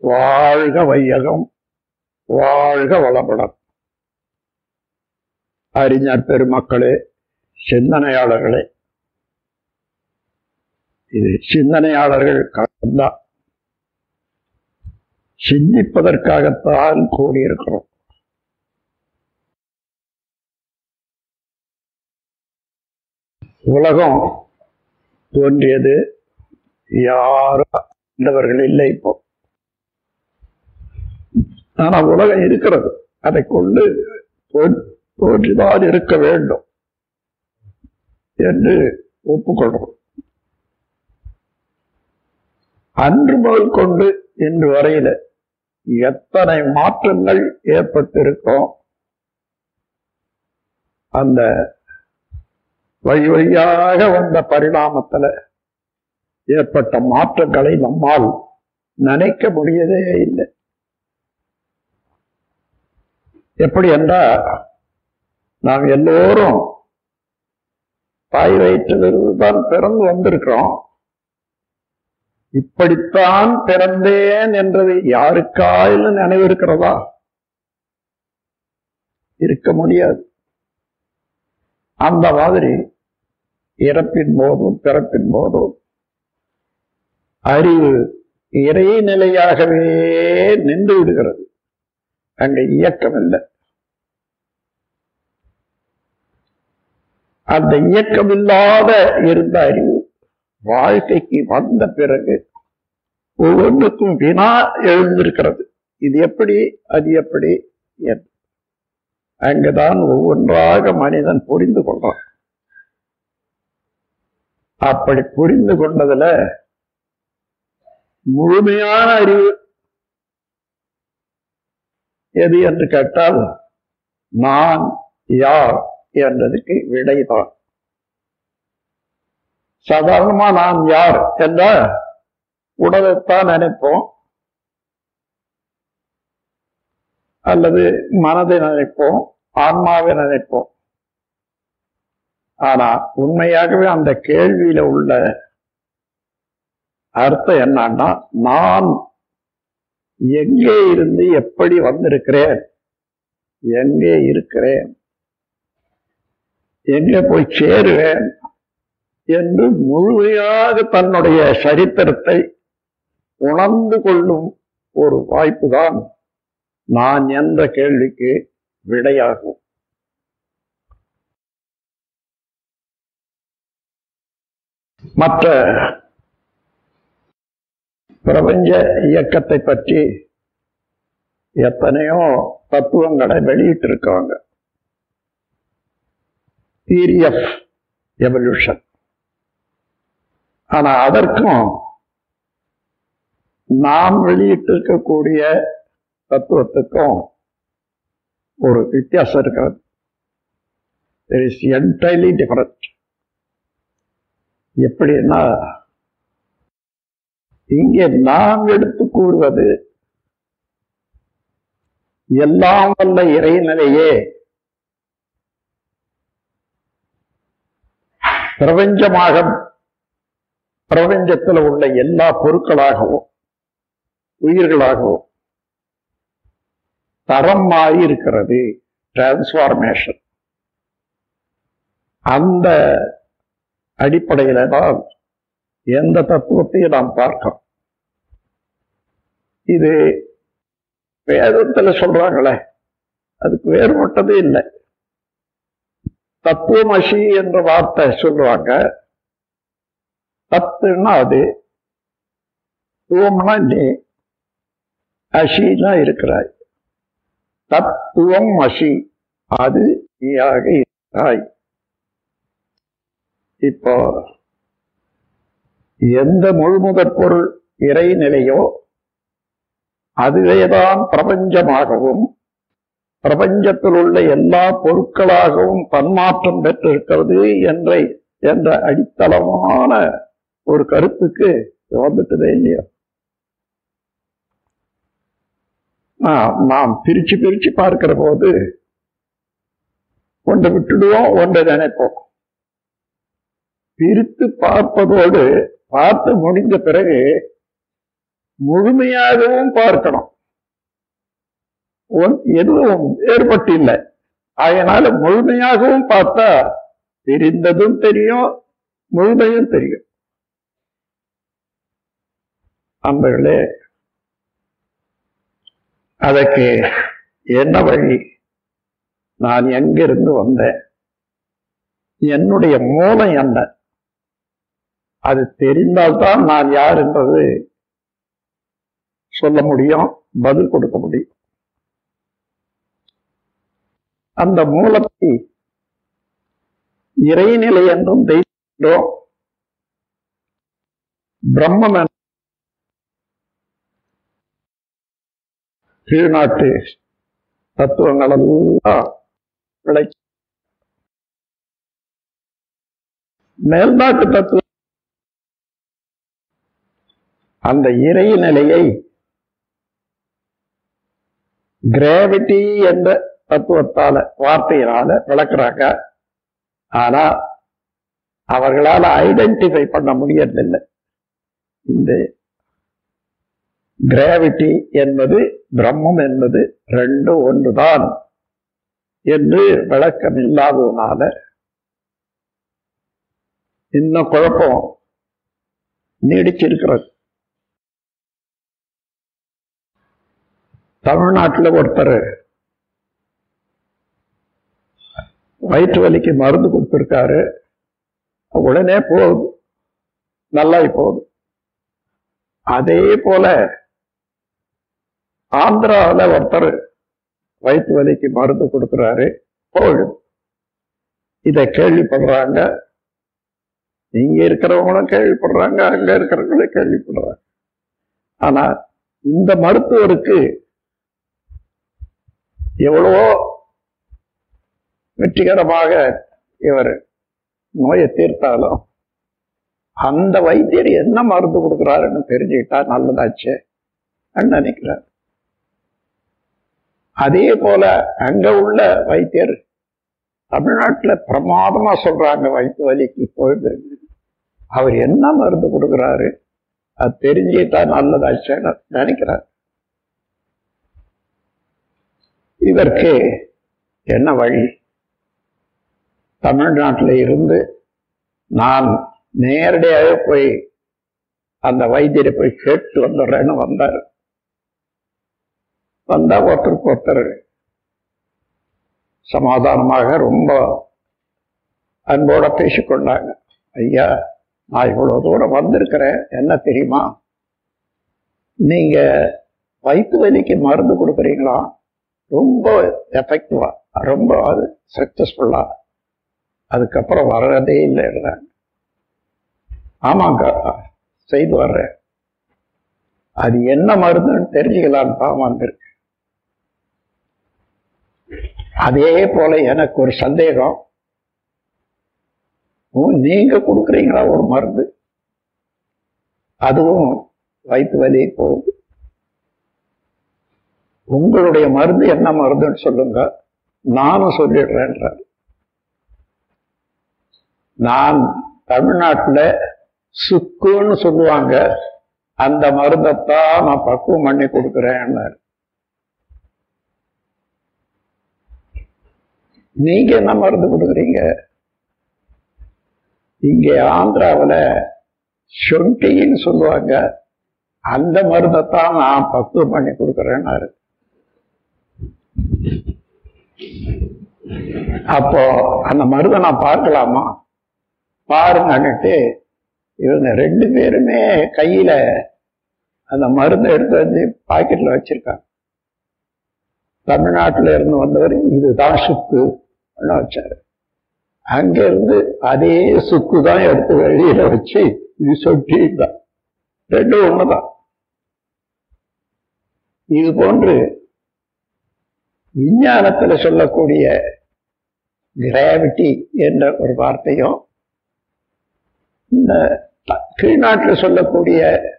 வாழ்க வையகம் வாழ்க வளமுடன் அறிஞர் பெருமக்களே சிந்தனையாளர்களே இது சிந்தனையாளர்கள் கலந்தான் சிந்திப்பதற்காகத்தான் கூடியிருக்கிறோம் உலகம் தோன்றியது யாரும் ஆண்டவர்கள் இல்லை இப்போ ஆனா உலகம் இருக்கிறது அதை கொண்டு தோ- தோன்றிதான் இருக்க வேண்டும் என்று ஒப்புக்கொள்றோம் அன்று முதல் கொண்டு இன்று வரையில எத்தனை மாற்றங்கள் ஏற்பட்டிருக்கும் அந்த வழி வழியாக வந்த பரிணாமத்துல ஏற்பட்ட மாற்றங்களை நம்மால் நினைக்க முடியதே இல்லை எப்படி என்றால் நாம் எல்லோரும் தாய் வயிற்றிலிருந்து தான் பிறந்து வந்திருக்கிறோம் இப்படித்தான் பிறந்தேன் என்றது யாருக்காயிலும் நினைவு இருக்கிறதா இருக்க முடியாது அந்த மாதிரி இறப்பின் போதும் பிறப்பின் போதும் அறிவு இறைநிலையாகவே நின்று விடுகிறது அங்க இயக்கம் இல்லை அந்த இயக்கம் இல்லாத இருந்த அறிவு வாழ்க்கைக்கு வந்த பிறகு ஒவ்வொன்றுக்கும் வினா எழுந்திருக்கிறது இது எப்படி அது எப்படி என்று. அங்குதான் ஒவ்வொன்றாக மனிதன் புரிந்து கொள்றான் அப்படி புரிந்து கொண்டதுல முழுமையான அறிவு எது என்று கேட்டால் நான் யார் என்றதுக்கு விடைதான் சாதாரணமா நான் யார் என்றால் உடலைத்தான் நினைப்போம் அல்லது மனதை நினைப்போம் ஆன்மாவை நினைப்போம் ஆனா உண்மையாகவே அந்த கேள்வியில உள்ள அர்த்தம் என்னன்னா நான் எங்கே இருந்து எப்படி வந்திருக்கிறேன் எங்கே இருக்கிறேன் எங்கே போய் சேருவேன் என்று முழுமையாக தன்னுடைய சரித்திரத்தை உணர்ந்து கொள்ளும் ஒரு வாய்ப்புதான் நான் என்ற கேள்விக்கு விடையாகும் மற்ற பிரபஞ்ச இயக்கத்தை பற்றி எத்தனையோ தத்துவங்களை வெளியிட்டிருக்காங்க தியரி ஆஃப் எவல்யூஷன் ஆனா அதற்கும் நாம் வெளியிட்டிருக்கக்கூடிய தத்துவத்துக்கும் ஒரு வித்தியாசம் இருக்கிறது இட் இஸ் என்டைலி டிஃபரண்ட் எப்படின்னா இங்கே நாம் எடுத்து கூறுவது எல்லாம் வல்ல இறைநிலையே பிரபஞ்சமாக பிரபஞ்சத்தில் உள்ள எல்லா பொருட்களாகவும் உயிர்களாகவும் தரம் மாறி இருக்கிறது டிரான்ஸ்பார்மேஷன் அந்த அடிப்படையில தான் எந்த தத்துவத்தையும் நாம் பார்க்கிறோம் இது வேதத்துல சொல்றாங்களே அதுக்கு வேறுபட்டதே இல்லை தத்துவமசி என்ற வார்த்தை சொல்லுவாங்க தத்துன்னா அது துவம்னா நீ அசினா இருக்கிறாய் தத்துவம் அசி அது நீயாக இருக்கிறாய் இப்போ எந்த முழுமுதற் பொருள் இறைநிலையோ அதுவேதான் பிரபஞ்சமாகவும் பிரபஞ்சத்தில் உள்ள எல்லா பொருட்களாகவும் தன்மாற்றம் பெற்றிருக்கிறது என்ற என்ற அடித்தளமான ஒரு கருத்துக்கு வந்துட்டதே இல்லையா ஆஹ், நாம் பிரிச்சு பிரிச்சு பார்க்கிற போது ஒன்றை விட்டுடுவோம் ஒன்றை நினைப்போம் பிரித்து பார்ப்பதோடு பார்த்து முடிந்த பிறகு முழுமையாகவும் பார்க்கணும் ஒன்- எதுவும் வேறுபட்டு இல்லை அதனால முழுமையாகவும் பார்த்தா தெரிந்ததும் தெரியும் முழுமையும் தெரியும் அன்பர்களே அதற்கு என்ன வழி நான் எங்கிருந்து வந்தேன் என்னுடைய மூலம் என்ன அது தெரிந்தால்தான் நான் யார் என்பது சொல்ல முடியும் பதில் கொடுக்க முடியும் அந்த மூலத்தை இறைநிலை என்றும் தெய்வம் பிரம்மம் என்ற கீழ்நாட்டு தத்துவங்கள் எல்லாம் விளை மேல்நாட்டு தத்துவம் அந்த இறை நிலையை கிராவிட்டி என்ற தத்துவத்தால வார்த்தையினால விளக்குறாங்க ஆனா அவர்களால ஐடென்டிஃபை பண்ண முடியறதில்லை இந்த கிராவிட்டி என்பது பிரம்மம் என்பது ரெண்டு ஒன்றுதான் என்று விளக்கம் இல்லாததுனால இன்னும் குழப்பம் நீடிச்சிருக்கிறது தமிழ்நாட்டில் ஒருத்தர் வயிற்று வலிக்கு மருந்து கொடுத்துருக்காரு உடனே போகுது நல்லா போகுது அதே போல ஆந்திராவில் ஒருத்தர் வயிற்று வலிக்கு மருந்து கொடுக்குறாரு போகுது இதை கேள்விப்படுறாங்க இங்க இருக்கிறவங்களும் கேள்விப்படுறாங்க அங்க இருக்கிறவங்களும் கேள்விப்படுறாங்க ஆனா இந்த மருத்துவருக்கு எவ்வளவோ வெற்றிகரமாக இவர் நோயை தீர்த்தாலும் அந்த வைத்தியர் என்ன மருந்து கொடுக்குறாருன்னு தெரிஞ்சுக்கிட்டா நல்லதாச்சே நினைக்கிறார் அதே போல அங்க உள்ள வைத்தியர் தமிழ்நாட்டுல பிரமாதமா சொல்றாங்க வயிற்று வலிக்கு போயிடு அவர் என்ன மருந்து கொடுக்குறாரு அது தெரிஞ்சுக்கிட்டா நல்லதாச்சேன்னு நினைக்கிறார் இதற்கு என்ன வழி தமிழ்நாட்டில் இருந்து நான் நேரடியாக போய் அந்த வைத்தியரை போய் கேட்டு வந்துடுறேன்னு வந்தார் வந்தா ஒருத்தருக்கு ஒருத்தர் சமாதானமாக ரொம்ப அன்போட பேசிக்கொண்டாங்க ஐயா நான் இவ்வளவு தூரம் வந்திருக்கிறேன் என்ன தெரியுமா நீங்க வயிற்று வலிக்கு மருந்து கொடுக்குறீங்களா ரொம்ப எஃபெக்டிவா ரொம்ப அது சக்சஸ்ஃபுல்லா அதுக்கப்புறம் வர்றதே இல்லைன்றாங்க ஆமாங்க செய்து வர்றேன் அது என்ன மருந்துன்னு தெரிஞ்சுக்கலான்னு தான் வந்திருக்கு அதே போல எனக்கு ஒரு சந்தேகம் ஓ, நீங்க கொடுக்குறீங்களா ஒரு மருந்து அதுவும் வயிற்று வலி போகுது உங்களுடைய மருந்து என்ன மருந்துன்னு சொல்லுங்க நானும் சொல்லிடுறேன்றார் நான் தமிழ்நாட்டுல சுக்குன்னு சொல்லுவாங்க அந்த மருந்தைத்தான் நான் பக்குவம் பண்ணி கொடுக்குறேன்னாரு நீங்க என்ன மருந்து கொடுக்குறீங்க இங்க ஆந்திராவுல சொண்டின்னு சொல்லுவாங்க அந்த மருந்தைத்தான் நான் பக்குவம் பண்ணி கொடுக்குறேன்னாரு அப்போ அந்த மருந்தை நான் பார்க்கலாமா பாருங்கன்னுட்டு இவங்க ரெண்டு பேருமே கையில அந்த மருந்தை எடுத்து வந்து பாக்கெட்ல வச்சிருக்காங்க தமிழ்நாட்டுல இருந்து வந்தவர் இதுதான் சுக்கு வச்சாரு அங்க இருந்து அதே சுக்கு தான் எடுத்து வெளியில வச்சு இது சொட்டி தான் ரெண்டும் ஒண்ணுதான் இது போன்று விஞ்ஞானத்துல சொல்லக்கூடிய கிராவிட்டி என்ற ஒரு வார்த்தையும் இந்த த- கீழ்நாட்டுல சொல்லக்கூடிய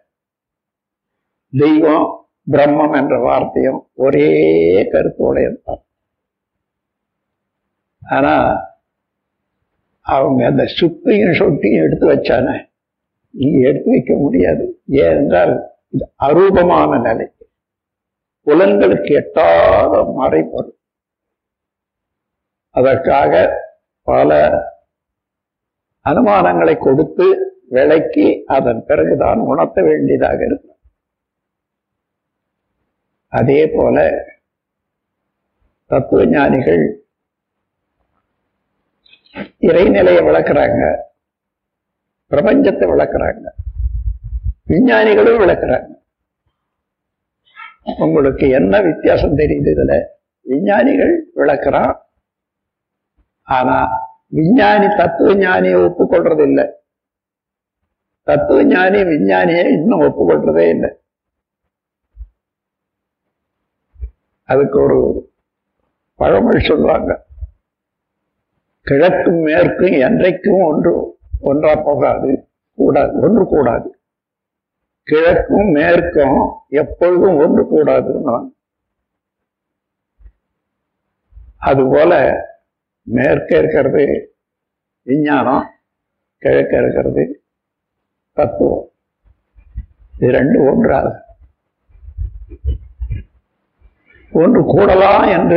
தெய்வம் பிரம்மம் என்ற வார்த்தையும் ஒரே கருத்தோடையதான் ஆனா அவங்க அந்த சுக்கையும் சொட்டியும் எடுத்து வச்சானே நீ எடுத்து வைக்க முடியாது ஏனென்றால் இது அரூபமான நிலை புலன்களுக்கு எட்டாத மறைப்பொருள் அதற்காக பல அனுமானங்களை கொடுத்து விளக்கி அதன் பிறகுதான் உணர்த்த வேண்டியதாக இருக்கும் அதே போல தத்துவ ஞானிகள் இறைநிலையை விளக்குறாங்க பிரபஞ்சத்தை விளக்குறாங்க விஞ்ஞானிகளும் விளக்குறாங்க உங்களுக்கு என்ன வித்தியாசம் தெரியுது இதுல விஞ்ஞானிகள் விளக்குறான் ஆனா விஞ்ஞானி தத்துவ ஞானியை ஒப்புக்கொள்றது இல்லை தத்துவ ஞானி விஞ்ஞானியை இன்னும் ஒப்புக்கொள்றதே இல்லை அதுக்கு ஒரு பழமொழி சொல்லுவாங்க கிழக்கும் மேற்கும் என்றைக்கும் ஒன்று ஒன்றா போகாது கூடாது ஒன்று கூடாது கிழக்கும் மேற்கும் எப்பொழுதும் ஒன்று கூடாதுன்னு அதுபோல மேற்க இருக்கிறது விஞ்ஞானம் கிழக்க இருக்கிறது தத்துவம் இது ரெண்டும் ஒன்றாது ஒன்று கூடலாம் என்று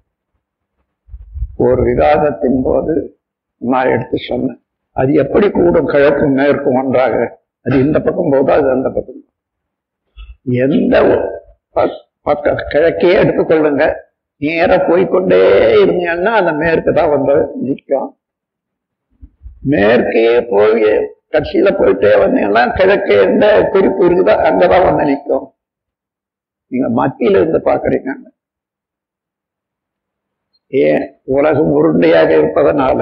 ஒரு விவாதத்தின் போது நான் எடுத்து சொன்னேன் அது எப்படி கூடும் கிழக்கும் மேற்கும் ஒன்றாக அது இந்த பக்கம் போதா அது அந்த பக்கம் எந்த பக்க கிழக்கையே எடுத்துக்கொள்ளுங்க நேர போய்கொண்டே இருந்தீங்கன்னா அந்த மேற்கு தான் வந்து நிற்கும் மேற்கே போய் கட்சியில போயிட்டே வந்தீங்கன்னா கிழக்கே எந்த குறிப்பு இருக்குதோ அங்கதான் வந்து நிற்கும் நீங்க மத்தியில இருந்து பாக்குறீங்க ஏன் உலகம் உருண்டையாக இருப்பதனால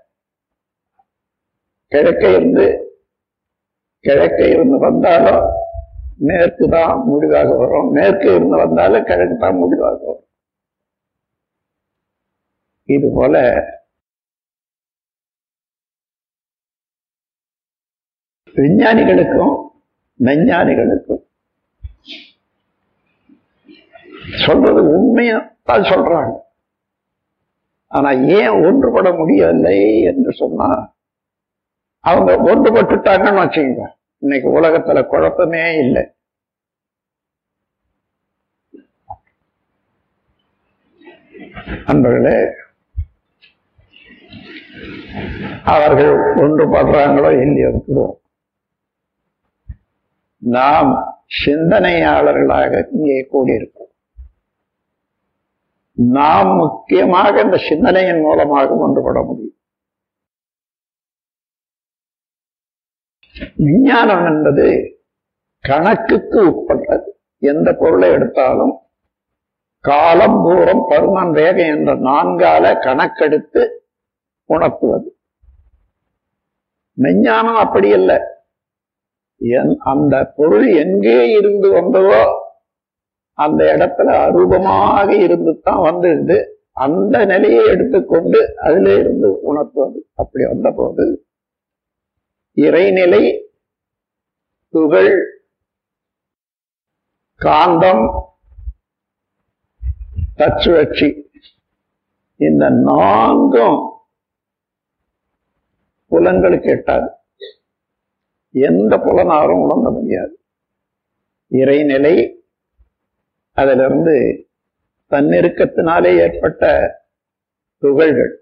கிழக்கே இருந்து கிழக்கே இருந்து வந்தாலும் மேற்கு தான் முடிவாக வரும் மேற்கு இருந்து வந்தாலும் கிழக்கு தான் முடிவாக வரும் இது போல விஞ்ஞானிகளுக்கும் மெஞ்ஞானிகளுக்கும் சொல்றது உண்மையா தான் சொல்றாங்க ஆனா ஏன் ஒன்றுபட முடியவில்லை என்று சொன்னா அவங்க ஒன்றுபட்டுட்டாங்கன்னு வச்சுக்கோங்க இன்னைக்கு உலகத்துல குழப்பமே இல்லை அன்பர்களே அவர்கள் ஒன்றுபடுறாங்களோ இல்லையோ இருக்கிறோம் நாம் சிந்தனையாளர்களாக இங்கே கூடியிருக்கிறோம் நாம் முக்கியமாக இந்த சிந்தனையின் மூலமாக ஒன்றுபட முடியும் விஞ்ஞானம் என்பது கணக்குக்கு உட்பட்டது எந்த பொருளை எடுத்தாலும் காலம் தூரம் பருமன் வேகம் என்ற நான்கால கணக்கெடுத்து உணர்த்துவது மெஞ்ஞானம் அப்படி இல்லை அந்த பொருள் எங்கே இருந்து வந்ததோ அந்த இடத்துல அரூபமாக இருந்து தான் வந்துடுது அந்த நிலையை எடுத்துக்கொண்டு அதிலே இருந்து உணர்த்துவது அப்படி வந்த போது இறைநிலை துகள் காந்தம் தச்சுழற்சி இந்த நான்கும் புலன்களுக்கு எட்டாது எந்த புலனாரும் உணர்ந்த முடியாது இறைநிலை அதிலிருந்து தன்னிருக்கத்தினாலே ஏற்பட்ட துகள்கள்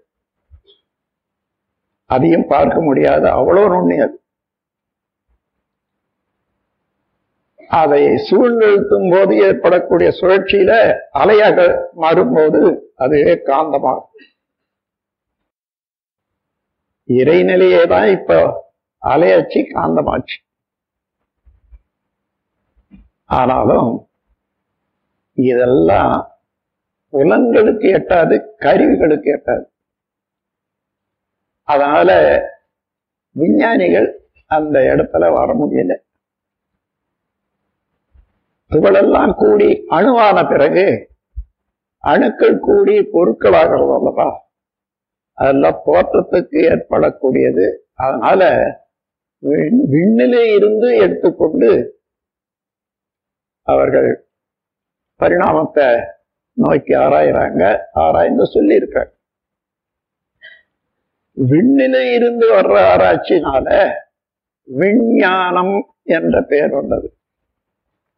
அதையும் பார்க்க முடியாது அவ்வளவு நுண்ணியது அதை சூழ்நிறுத்தும் போது ஏற்படக்கூடிய சுழற்சியில அலையாக மாறும்போது அதுவே காந்தமாகும் இறைநிலையே தான் இப்ப அலையாச்சு காந்தமாச்சு ஆனாலும் இதெல்லாம் புலன்களுக்கு எட்டாது கருவிகளுக்கு எட்டாது அதனால விஞ்ஞானிகள் அந்த இடத்துல வர முடியல துகளெல்லாம் கூடி அணுவான பிறகு அணுக்கள் கூடி பொருட்களாகிறது அல்லவா அதெல்லாம் தோற்றத்துக்கு ஏற்படக்கூடியது அதனால விண்ணிலே இருந்து எடுத்துக்கொண்டு அவர்கள் பரிணாமத்தை நோக்கி ஆராயிறாங்க ஆராய்ந்து சொல்லியிருக்காங்க விண்ணில இருந்து வர்ற ஆராய்ச்சினால விஞ்ஞானம் என்ற பெயர் வந்தது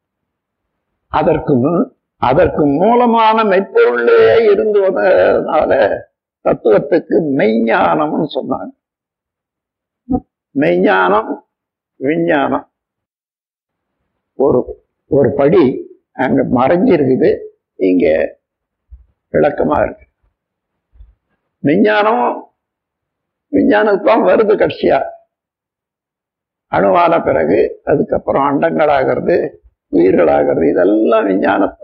அதற்கு முன் அதற்கு மூலமான மெய்ப்பொருளே இருந்து வந்ததுனால தத்துவத்துக்கு மெய்ஞானம்னு சொன்னாங்க மெய்ஞானம் விஞ்ஞானம் ஒரு ஒரு படி அங்க மறைஞ்சிருக்குது இங்க விளக்கமா இருக்கு விஞ்ஞானம் விஞ்ஞானத்தான் வருது கடைசியா அணுவான பிறகு அதுக்கப்புறம் அண்டங்களாகிறது உயிர்களாகிறது இதெல்லாம் விஞ்ஞானத்தை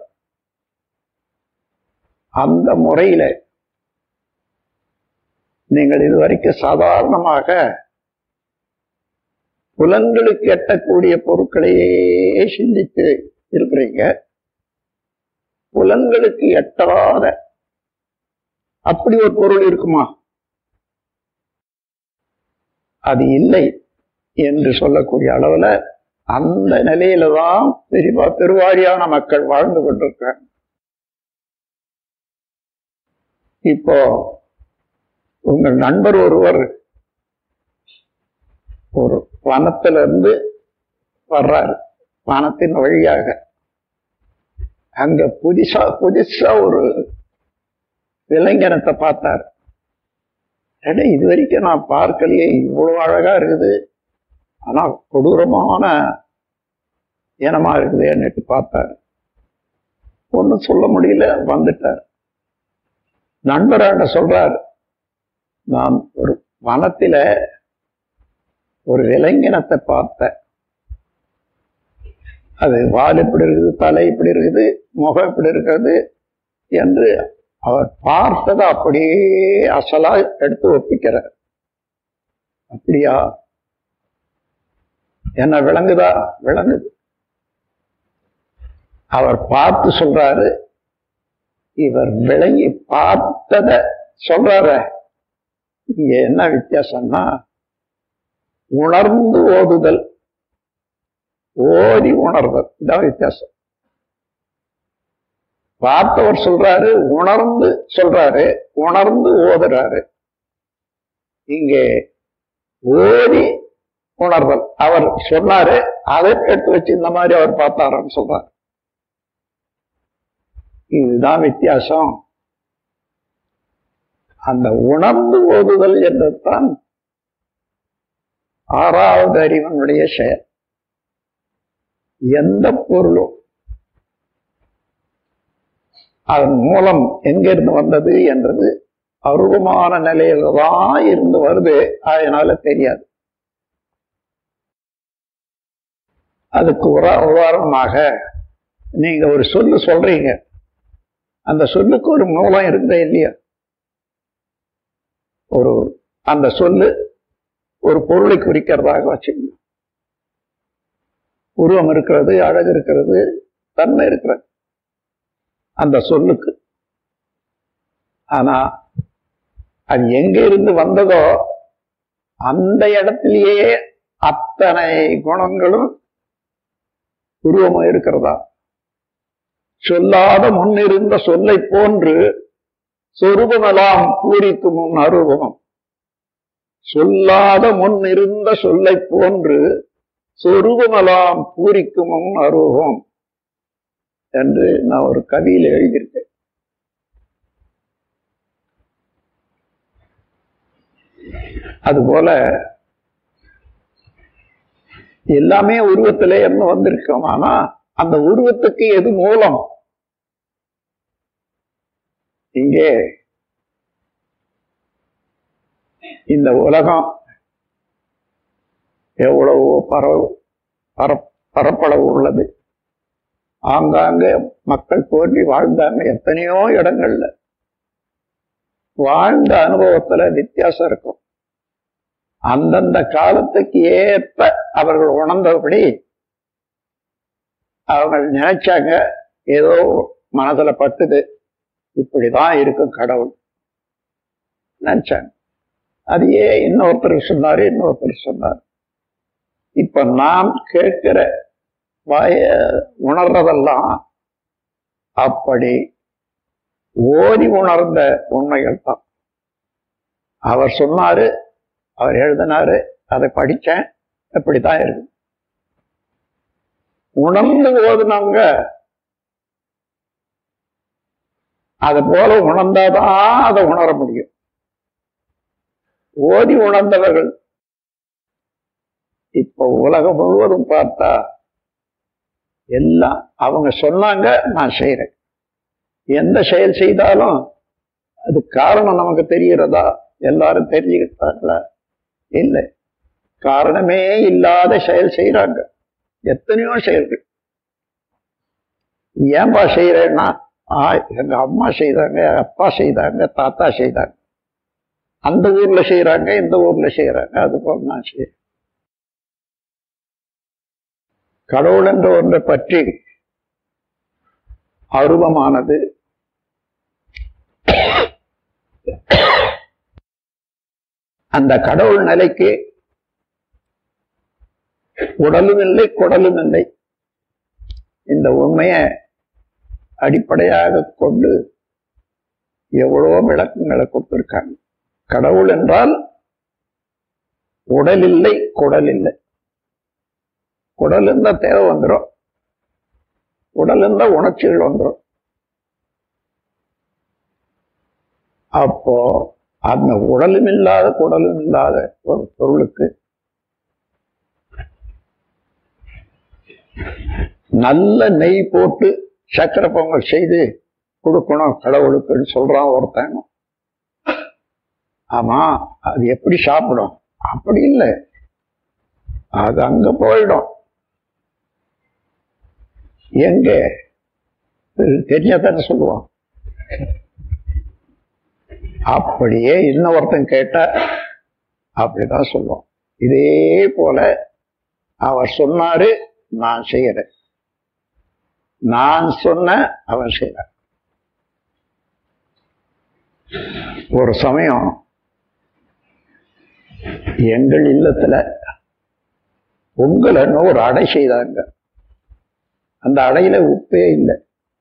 அந்த முறையில நீங்கள் இதுவரைக்கும் சாதாரணமாக புலன்களுக்கு எட்டக்கூடிய பொருட்களையே சிந்தித்து இருக்கிறீங்க புலன்களுக்கு எட்டாத அப்படி ஒரு பொருள் இருக்குமா அது இல்லை என்று சொல்லக்கூடிய அளவுல அந்த நிலையில தான் பெரிவா பெருவாரியான மக்கள் வாழ்ந்து கொண்டிருக்காங்க இப்போ உங்கள் நண்பர் ஒருவர் ஒரு வனத்திலிருந்து வர்றாரு வனத்தின் வழியாக அங்க புதுசா புதுசா ஒரு இளைஞனத்தை பார்த்தார் ஏன்னா இது வரைக்கும் நான் பார்க்கலையே இவ்வளவு அழகா இருக்குது ஆனா கொடூரமான இனமா இருக்குதுன்னுட்டு பார்த்தார் ஒன்றும் சொல்ல முடியல வந்துட்டார் நண்பராண்ட சொல்றார் நான் ஒரு வனத்தில ஒரு விலங்கினத்தை பார்த்தேன் அது வால் இப்படி இருக்குது தலை இப்படி இருக்குது முகம் இப்படி இருக்கிறது என்று அவர் பார்த்ததை அப்படியே அசலா எடுத்து ஒப்பிக்கிறார் அப்படியா என்ன விளங்குதா விளங்குது அவர் பார்த்து சொல்றாரு இவர் விளங்கி பார்த்தத சொல்றார இங்க என்ன வித்தியாசம்னா உணர்ந்து ஓதுதல் ஓதி உணர்தல் இதான் வித்தியாசம் பார்த்தவர் சொல்றாரு உணர்ந்து சொல்றாரு உணர்ந்து ஓதுறாரு இங்கே ஓதி உணர்தல் அவர் சொன்னாரு அதை எடுத்து வச்சு இந்த மாதிரி அவர் பார்த்தாருன்னு சொல்றாரு இதுதான் வித்தியாசம் அந்த உணர்ந்து ஓதுதல் என்றுதான் ஆறாவது அறிவனுடைய செயல் எந்த பொருளும் அதன் மூலம் எங்கிருந்து வந்தது என்றது அருவமான நிலையில தான் இருந்து வருது அதனால தெரியாது அதுக்கு உரா உதாரணமாக நீங்க ஒரு சொல்லு சொல்றீங்க அந்த சொல்லுக்கு ஒரு மூலம் இருக்குதா இல்லையா ஒரு அந்த சொல்லு ஒரு பொருளை குறிக்கிறதாக வச்சுக்கணும் உருவம் இருக்கிறது அழகு இருக்கிறது தன்மை இருக்கிறது அந்த சொல்லுக்கு ஆனா அது எங்க இருந்து வந்ததோ அந்த இடத்திலேயே அத்தனை குணங்களும் உருவமா இருக்கிறதா சொல்லாத முன்னிருந்த சொல்லை போன்று சொருபமெல்லாம் பூரித்து முன் அருவம் சொல்லாத முன் இருந்த சொல்லை போன்று சொருபமெல்லாம் பூரிக்கும் முன் அருவம் என்று நான் ஒரு கவியில எழுதியிருக்கேன் அதுபோல எல்லாமே உருவத்திலே இருந்து வந்திருக்கோம் ஆனா அந்த உருவத்துக்கு எது மூலம் இங்கே இந்த உலகம் எவ்வளவோ பரவு பர பரப்பளவு உள்ளது ஆங்காங்கே மக்கள் தோன்றி வாழ்ந்தாங்க எத்தனையோ இடங்கள்ல வாழ்ந்த அனுபவத்துல வித்தியாசம் இருக்கும் அந்தந்த காலத்துக்கு ஏற்ப அவர்கள் உணர்ந்தபடி அவங்க நினைச்சாங்க ஏதோ மனதுல பட்டுது இப்படிதான் இருக்கும் கடவுள் நினைச்சாங்க அதையே இன்னொருத்தர் சொன்னாரு இன்னொருத்தர் சொன்னார் இப்ப நாம் கேட்கிற வாய உணர்றதெல்லாம் அப்படி ஓதி உணர்ந்த உண்மைகள் தான் அவர் சொன்னாரு அவர் எழுதினாரு அதை படிச்சேன் இப்படித்தான் இருக்கு உணர்ந்து ஓதுனவங்க அது போல உணர்ந்தாதான் அதை உணர முடியும் ஓதி உணர்ந்தவர்கள் இப்ப உலகம் முழுவதும் பார்த்தா எல்லாம் அவங்க சொன்னாங்க நான் செய்யறேன் எந்த செயல் செய்தாலும் அது காரணம் நமக்கு தெரிகிறதா எல்லாரும் தெரிஞ்சுக்கிட்டாங்களா இல்லை காரணமே இல்லாத செயல் செய்யறாங்க எத்தனையோ செயல்கள் ஏன்பா செய்யறேன்னா ஆ, எங்க அம்மா செய்தாங்க எங்க அப்பா செய்தாங்க தாத்தா செய்தாங்க அந்த ஊர்ல செய்யறாங்க இந்த ஊர்ல செய்யறாங்க அது போல நான் செய்யறேன் கடவுள் என்ற ஒன்றை பற்றி அருவமானது அந்த கடவுள் நிலைக்கு உடலும் இல்லை குடலும் இல்லை இந்த உண்மையை அடிப்படையாக கொண்டு எவ்வளவோ விளக்கங்களை கொடுத்திருக்காங்க கடவுள் என்றால் உடல் இல்லை குடல் இல்லை குடல் இருந்தா தேவை வந்துடும் உடல் இருந்தா உணர்ச்சிகள் வந்துடும் அப்போ அந்த உடலும் இல்லாத குடலும் இல்லாத ஒரு பொருளுக்கு நல்ல நெய் போட்டு சக்கரை பொங்கல் செய்து கொடுக்கணும் கடவுளுக்குன்னு சொல்றான் ஒருத்தன் ஆமா அது எப்படி சாப்பிடும் அப்படி இல்லை அது அங்க போயிடும் எங்க தெரியாதானே சொல்லுவான் அப்படியே இன்னொருத்தன் கேட்டா அப்படிதான் சொல்லுவான் இதே போல அவர் சொன்னாரு நான் செய்யறேன் நான் சொன்ன அவன் செய்யறான் ஒரு சமயம் எங்கள் இல்லத்துல பொங்கல்னு ஒரு அடை செய்தாங்க அந்த அடையில உப்பே இல்லை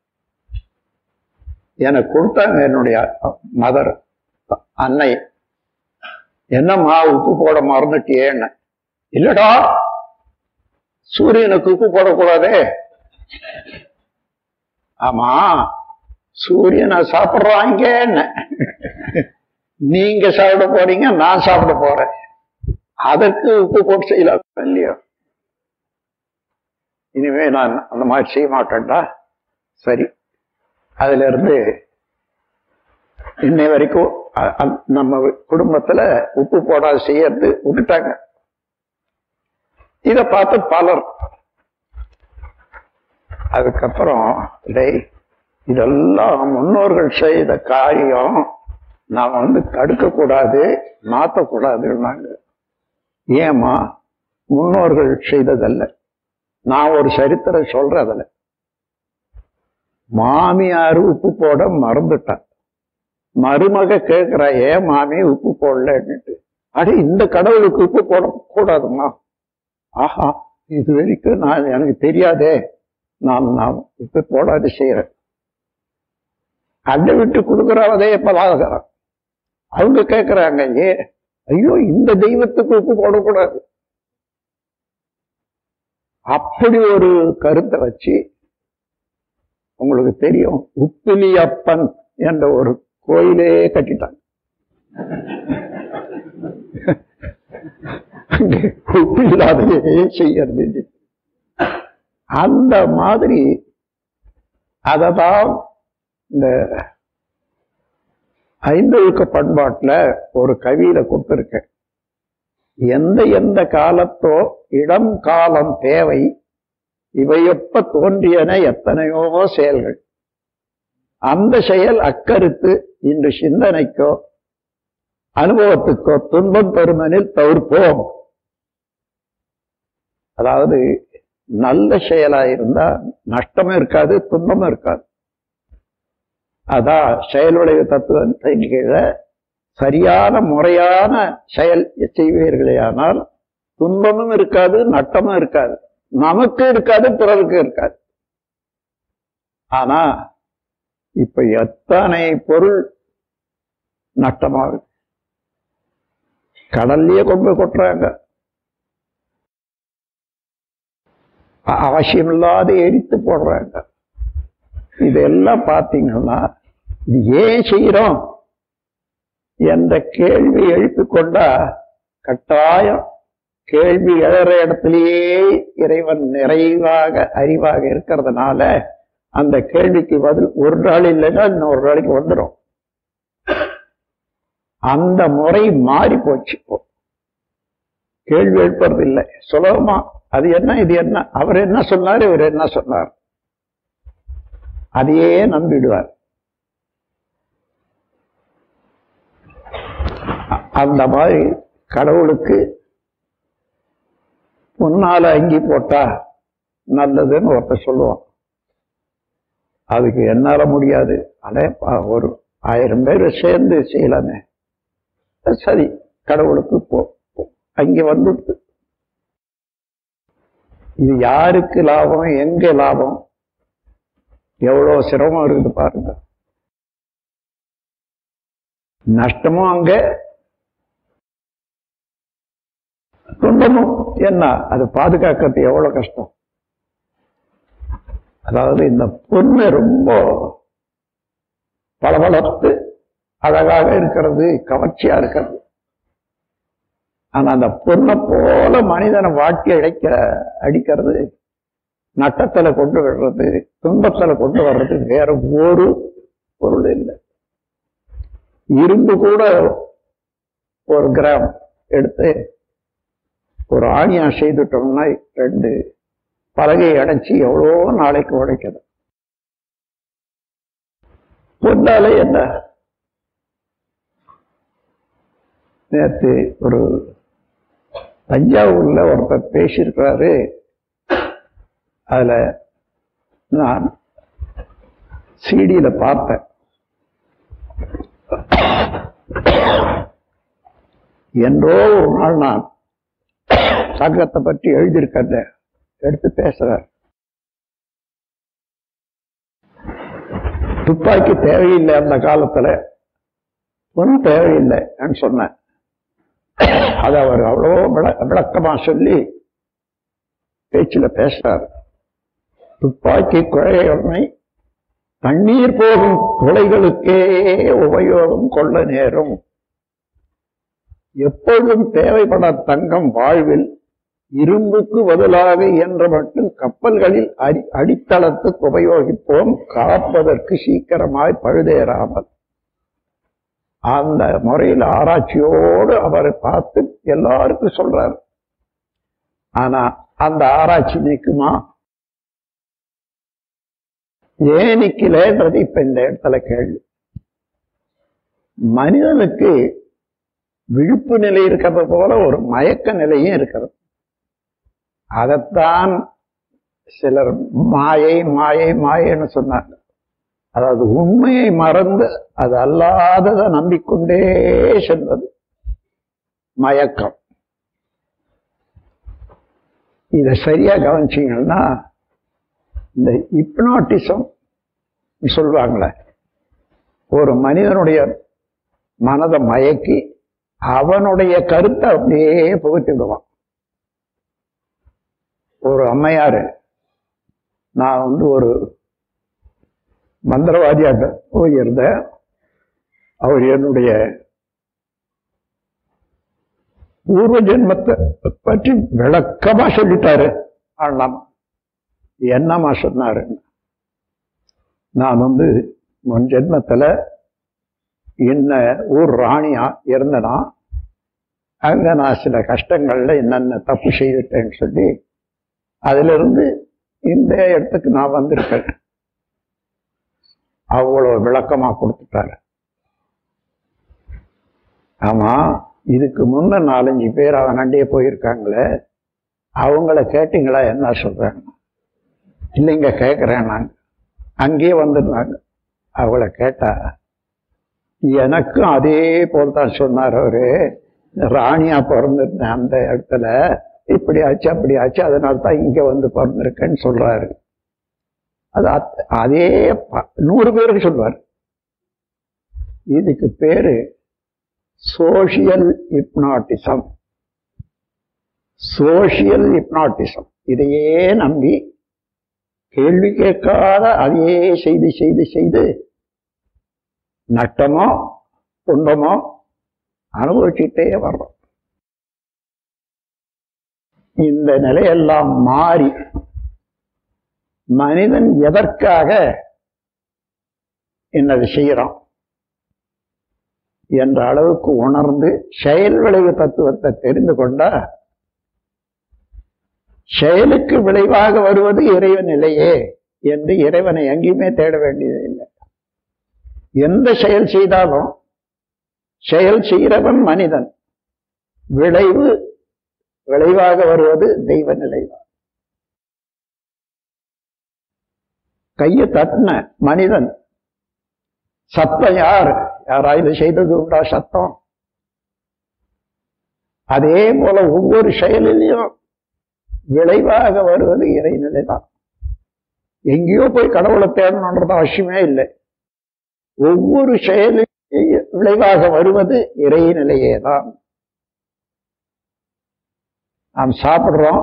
எனக்கு கொடுத்தாங்க என்னுடைய மதர் அன்னை என்னம்மா உப்பு போட மறந்துட்டியேன்னு இல்லடா சூரியனுக்கு உப்பு போடக்கூடாதே ஆமா சூரியனை சாப்பிடுறாங்க என்ன நீங்க சாப்பிட போறீங்க நான் சாப்பிட போறேன் அதற்கு உப்பு போட்டு செய்யலாம் இல்லையோ இனிமே நான் அந்த மாதிரி செய்ய மாட்டேன்டா சரி அதுல இருந்து இன்னை வரைக்கும் அ- அ- நம்ம குடும்பத்துல உப்பு போடாது செய்யறது விட்டுட்டாங்க இத பார்த்து பலர் அதுக்கப்புறம் டேய் இதெல்லாம் முன்னோர்கள் செய்த காரியம் நாம் வந்து தடுக்க கூடாது மாற்றக்கூடாதுன்னாங்க ஏமா முன்னோர்கள் செய்ததல்ல நான் ஒரு சரித்திரம் சொல்றேன் அதுல மாமியார் உப்பு போட மறந்துட்டான் மருமக கேட்கிறா ஏன் மாமி உப்பு போடலன்னுட்டு அட இந்த கடவுளுக்கு உப்பு போட கூடாதுமா ஆஹா இது வரைக்கும் நான் எனக்கு தெரியாதே நான் நான் உப்பு போடாது செய்யறேன் அதை விட்டு கொடுக்குறவதே பலாகிறான் அவங்க கேட்கிறாங்க ஏ ஐயோ இந்த தெய்வத்துக்கு உப்பு போடக்கூடாது அப்படி ஒரு கருத்தை வச்சு உங்களுக்கு தெரியும் உப்பிலியப்பன் என்ற ஒரு கோயிலே கட்டிட்டாங்க அங்கே உப்பு இல்லாதவே செய்யறது அந்த மாதிரி அததான் இந்த ஐந்தொழுக்க பண்பாட்டுல ஒரு கவியில கொடுத்திருக்கேன் எந்த எந்த காலத்தோ இடம் காலம் தேவை இவையொப்ப தோன்றியன எத்தனையோ செயல்கள் அந்த செயல் அக்கருத்து இன்று சிந்தனைக்கோ அனுபவத்துக்கோ துன்பம் பெருமனில் தவிர்ப்போம் அதாவது நல்ல செயலா இருந்தா நஷ்டமும் இருக்காது துன்பமும் இருக்காது அதான் செயல் விளைவு தத்துவத்தின் கீழே சரியான முறையான செயல் செய்வீர்களே ஆனால் துன்பமும் இருக்காது நட்டமும் இருக்காது நமக்கு இருக்காது பிறருக்கு இருக்காது ஆனா இப்ப எத்தனை பொருள் நட்டமாகுது கடல்லயே கொண்டு போய் கொட்டுறாங்க அ- அவசியமில்லாத எரித்து போடுறாங்க இதெல்லாம் பார்த்தீங்கன்னா இது ஏன் செய்யறோம் என்ற கேள்வி எழுப்பிக் கொண்டா கட்டாயம் கேள்வி எழற இடத்திலேயே இறைவன் நிறைவாக அறிவாக இருக்கிறதுனால அந்த கேள்விக்கு பதில் ஒரு நாள் இல்லைன்னா இன்னொரு நாளைக்கு வந்துடும் அந்த முறை மாறி போச்சு இப்போ கேள்வி எழுப்புறது இல்லை சுலபமா அது என்ன இது என்ன அவர் என்ன சொன்னார் இவர் என்ன சொன்னார் அதையே நம்பிடுவார் அ- அந்த மாதிரி கடவுளுக்கு முன்னால அங்கி போட்டா நல்லதுன்னு ஒருத்தர் சொல்லுவான் அதுக்கு என்னால முடியாது அடே பா- ஒரு ஆயிரம் பேர் சேர்ந்து செய்யலாமே சரி கடவுளுக்கு போ போ. அங்க வந்துட்டு இது யாருக்கு லாபம் எங்க லாபம் எவ்வளவு சிரமம் இருக்குது பாருங்க நஷ்டமும் அங்க துன்பமும் என்ன அது பாதுகாக்கிறது எவ்வளவு கஷ்டம் அதாவது இந்த பொண்ணு ரொம்ப பளபளத்து அழகாக இருக்கிறது கவர்ச்சியா இருக்கிறது ஆனா அந்த பொண்ணை போல மனிதனை வாட்டி அடைக்கிற அடிக்கிறது நட்டத்துல கொண்டு வர்றது துன்பத்துல கொண்டு வர்றது வேற ஒரு பொருள் இல்லை இரும்பு கூட ஒரு கிராம் எடுத்து ஒரு ஆணியா செய்துட்டோம்னா ரெண்டு பலகை அடைச்சி எவ்வளோ நாளைக்கு உடைக்குது பொன்னால என்ன நேற்று ஒரு தஞ்சாவூர்ல ஒருத்தர் பேசியிருக்கிறாரு அதுல நான் சிடியில பார்த்தேன் என்றோ ஒரு நாள் நான் சங்கத்தை பற்றி எழுதியிருக்கிறத எடுத்து பேசுறார் துப்பாக்கி தேவையில்லை அந்த காலத்துல ஒன்றும் தேவையில்லைன்னு சொன்னேன் அதை அவர் அவ்வளோ விள- விளக்கமா சொல்லி பேச்சில் பேசுறார் துப்பாக்கி குழையுடனே தண்ணீர் போகும் துளைகளுக்கே உபயோகம் கொள்ள நேரும் எப்பொழுதும் தேவைப்பட தங்கம் வாழ்வில் இரும்புக்கு பதிலாக இயன்ற மட்டும் கப்பல்களில் அடி அடித்தளத்துக்கு உபயோகிப்போம் காப்பதற்கு சீக்கிரமாய் பழுதேறாமல் அந்த முறையில் ஆராய்ச்சியோடு அவரை பார்த்து எல்லாருக்கும் சொல்றாரு ஆனா அந்த ஆராய்ச்சி நிற்குமா ஏன் நிக்கலன்றது இப்ப இந்த இடத்துல கேள்வி மனிதனுக்கு விழிப்பு நிலை இருக்கிறது போல ஒரு மயக்க நிலையும் இருக்கிறது அதைத்தான் சிலர் மாயை மாயை மாயைன்னு சொன்னாங்க அதாவது உண்மையை மறந்து அது அல்லாததை நம்பிக்கொண்டே செல்வது மயக்கம் இதை சரியா கவனிச்சீங்கன்னா இந்த இப்னாட்டிசம் சொல்லுவாங்களே ஒரு மனிதனுடைய மனதை மயக்கி அவனுடைய கருத்தை அப்படியே புகுத்தி விடுவான் ஒரு அம்மையாரு நான் வந்து ஒரு மந்திரவாதியாக போயிருந்தேன் அவர் என்னுடைய பூர்வ ஜென்மத்தை பற்றி விளக்கமா சொல்லிட்டாரு ஆனாம் என்னமா சொன்னாரு நான் வந்து முன் ஜென்மத்துல என்ன ஊர் ராணியா இருந்தனா அங்க நான் சில கஷ்டங்கள்ல என்னென்ன தப்பு செய்துட்டேன்னு சொல்லி அதுல இருந்து இந்த இடத்துக்கு நான் வந்திருக்கேன் அவ்வளவு விளக்கமா கொடுத்துட்டாரு ஆமா இதுக்கு முன்ன நாலஞ்சு பேர் அவனாண்டே போயிருக்காங்களே அவங்கள கேட்டீங்களா என்ன சொல்றாங்க இல்லைங்க கேட்கிறேன் நாங்க அங்கேயே வந்துருந்தாங்க அவங்கள கேட்டா எனக்கும் அதே போல் தான் சொன்னார் அவரு ராணியா பிறந்திருந்தேன் அந்த இடத்துல இப்படி ஆச்சு அப்படி ஆச்சு அதனால தான் இங்க வந்து பிறந்திருக்கேன்னு சொல்றாரு அது அத்- அதே ப- நூறு பேருக்கு சொல்வார் இதுக்கு பேரு சோஷியல் ஹிப்னாட்டிசம் சோஷியல் ஹிப்னாட்டிசம் இதையே நம்பி கேள்வி கேட்காத அதையே செய்து செய்து செய்து நட்டமோ துன்பமோ அனுபவிச்சுட்டே வர்றோம் இந்த நிலையெல்லாம் மாறி மனிதன் எதற்காக என்னது செய்யறான் என்ற அளவுக்கு உணர்ந்து செயல் விளைவு தத்துவத்தை தெரிந்து கொண்டா செயலுக்கு விளைவாக வருவது இறைவன் நிலையே என்று இறைவனை எங்கேயுமே தேட வேண்டியது இல்லை எந்த செயல் செய்தாலும் செயல் செய்கிறவன் மனிதன் விளைவு விளைவாக வருவது தெய்வ நிலைதான் கையை தட்டின மனிதன் சத்தம் யார் யாராவது செய்தது உண்டா சத்தம் அதே போல ஒவ்வொரு செயலிலையும் விளைவாக வருவது இறைநிலை தான் எங்கேயோ போய் கடவுளை தேடணுன்றது அவசியமே இல்லை ஒவ்வொரு செயலும் விளைவாக வருவது இறைநிலையே தான் நாம் சாப்பிடுறோம்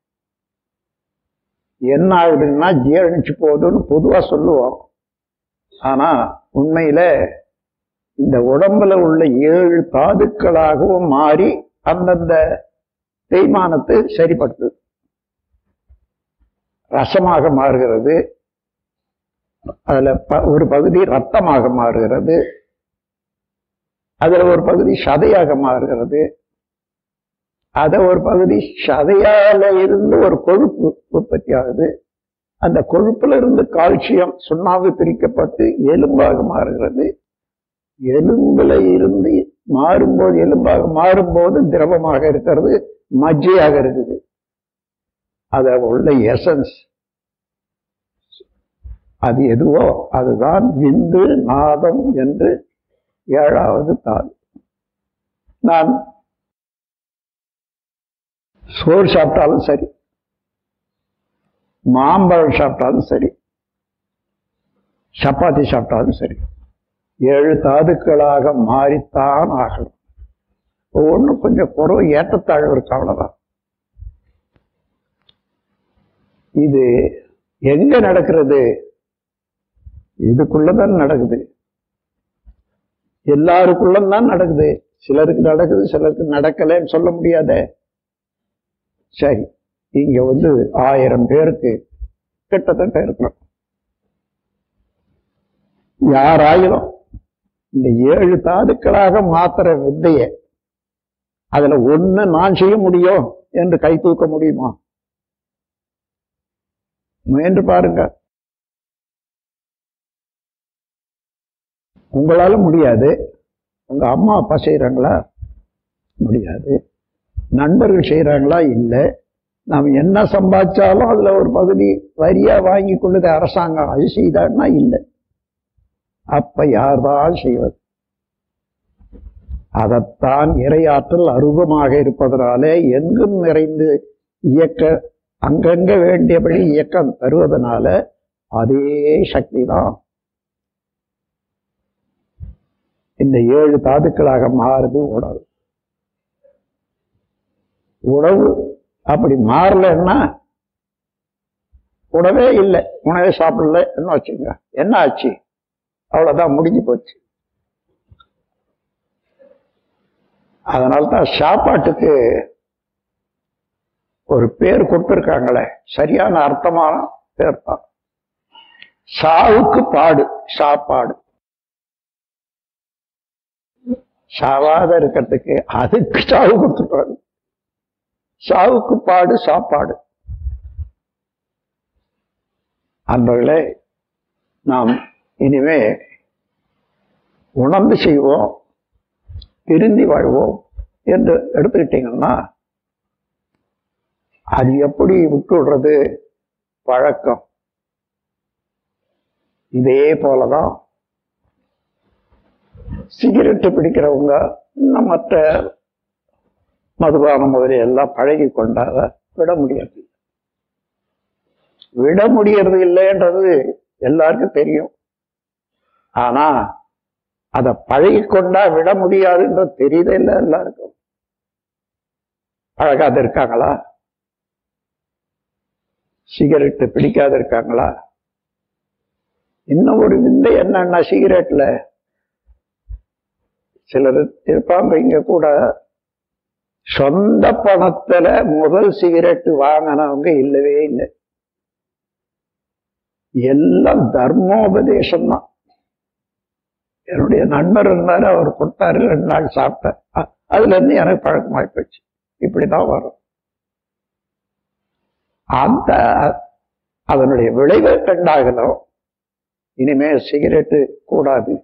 என்ன ஆகுதுன்னா ஜீரணிச்சு போகுதுன்னு பொதுவா சொல்லுவோம் ஆனா உண்மையில இந்த உடம்புல உள்ள ஏழு தாதுக்களாகவும் மாறி அந்தந்த தேய்மானத்தை சரிப்படுத்துது ரசமாக மாறுகிறது அதுல ஒரு பகுதி ரத்தமாக மாறுகிறது அதுல ஒரு பகுதி சதையாக மாறுகிறது அத ஒரு பகுதி சதையால இருந்து ஒரு கொழுப்பு உற்பத்தி ஆகுது அந்த கொழுப்புல இருந்து கால்சியம் சுண்ணாம்பு பிரிக்கப்பட்டு எலும்பாக மாறுகிறது எலும்புல இருந்து மாறும்போது எலும்பாக மாறும்போது திரவமாக இருக்கிறது மஜ்ஜையாக இருக்குது அத உள்ள எசன்ஸ் அது எதுவோ அதுதான் விந்து நாதம் என்று ஏழாவது தாள் நான் சோறு சாப்பிட்டாலும் சரி மாம்பழம் சாப்பிட்டாலும் சரி சப்பாத்தி சாப்பிட்டாலும் சரி ஏழு தாதுக்களாக மாறித்தான் ஆகணும் ஒவ்வொன்றும் கொஞ்சம் குறவு ஏற்றத்தாழ்வு இருக்கு அவ்வளவுதான் இது எங்க நடக்கிறது இதுக்குள்ளதான் நடக்குது எல்லாருக்குள்ளதான் நடக்குது சிலருக்கு நடக்குது சிலருக்கு நடக்கலன்னு சொல்ல முடியாத சரி இங்க வந்து ஆயிரம் பேருக்கு கிட்டத்தட்ட இருக்கிறோம் யாராயிரம் இந்த ஏழு தாதுக்களாக மாத்திர வித்தைய அதுல ஒண்ணு நான் செய்ய முடியும் என்று கை தூக்க முடியுமா முயன்று பாருங்க உங்களால முடியாது உங்க அம்மா அப்பா செய்யறாங்களா முடியாது நண்பர்கள் செய்யறாங்களா இல்லை நாம் என்ன சம்பாதிச்சாலும் அதுல ஒரு பகுதி வரியா வாங்கி கொள்ளுது அரசாங்கம் அது செய்தான்னா இல்லை அப்ப யார்தான் செய்வது அதைத்தான் இறையாற்றல் அருவமாக இருப்பதனாலே எங்கும் நிறைந்து இயக்க அங்கங்க வேண்டியபடி இயக்கம் தருவதனால அதே சக்தி தான் இந்த ஏழு தாதுக்களாக மாறுது உணவு உணவு அப்படி மாறலன்னா உணவே இல்லை உணவே சாப்பிடல என்ன வச்சுங்க என்ன ஆச்சு அவ்வளவுதான் முடிஞ்சு போச்சு அதனால்தான் சாப்பாட்டுக்கு ஒரு பேர் கொடுத்துருக்காங்களே சரியான அர்த்தமான பேர் தான் சாவுக்கு பாடு சாப்பாடு சாவாத இருக்கிறதுக்கு அதுக்கு சாவு கொடுத்துருக்காங்க சாவுக்கு பாடு சாப்பாடு அன்பர்களே நாம் இனிமே உணர்ந்து செய்வோம் திருந்தி வாழ்வோம் என்று எடுத்துக்கிட்டீங்கன்னா அது எப்படி விட்டுடுறது பழக்கம் இதே போலதான் சிகரெட்டு பிடிக்கிறவங்க இன்னும் மற்ற மதுபானம் முதலிய எல்லாம் பழகி கொண்டாத விட முடியாது விட முடியறது இல்லைன்றது எல்லாருக்கும் தெரியும் ஆனா அத பழகி கொண்டா விட முடியாதுன்றது தெரியுதே இல்லை எல்லாருக்கும் பழகாத இருக்காங்களா சிகரெட்டு பிடிக்காத இருக்காங்களா இன்னும் ஒரு விந்தை என்னன்னா சிகரெட்ல சிலர் இருப்பாங்க இங்க கூட சொந்த பணத்துல முதல் சிகரெட் வாங்கினவங்க இல்லவே இல்லை எல்லாம் தர்மோபதேசம் தான் என்னுடைய நண்பர் இருந்தாரு அவர் கொடுத்தாரு ரெண்டு நாள் சாப்பிட்டேன் அ- அதுல இருந்து எனக்கு பழக்கமாய் போச்சு இப்படிதான் வரும் அந்த அதனுடைய விளைவை கண்டாகலும் இனிமே சிகரெட்டு கூடாது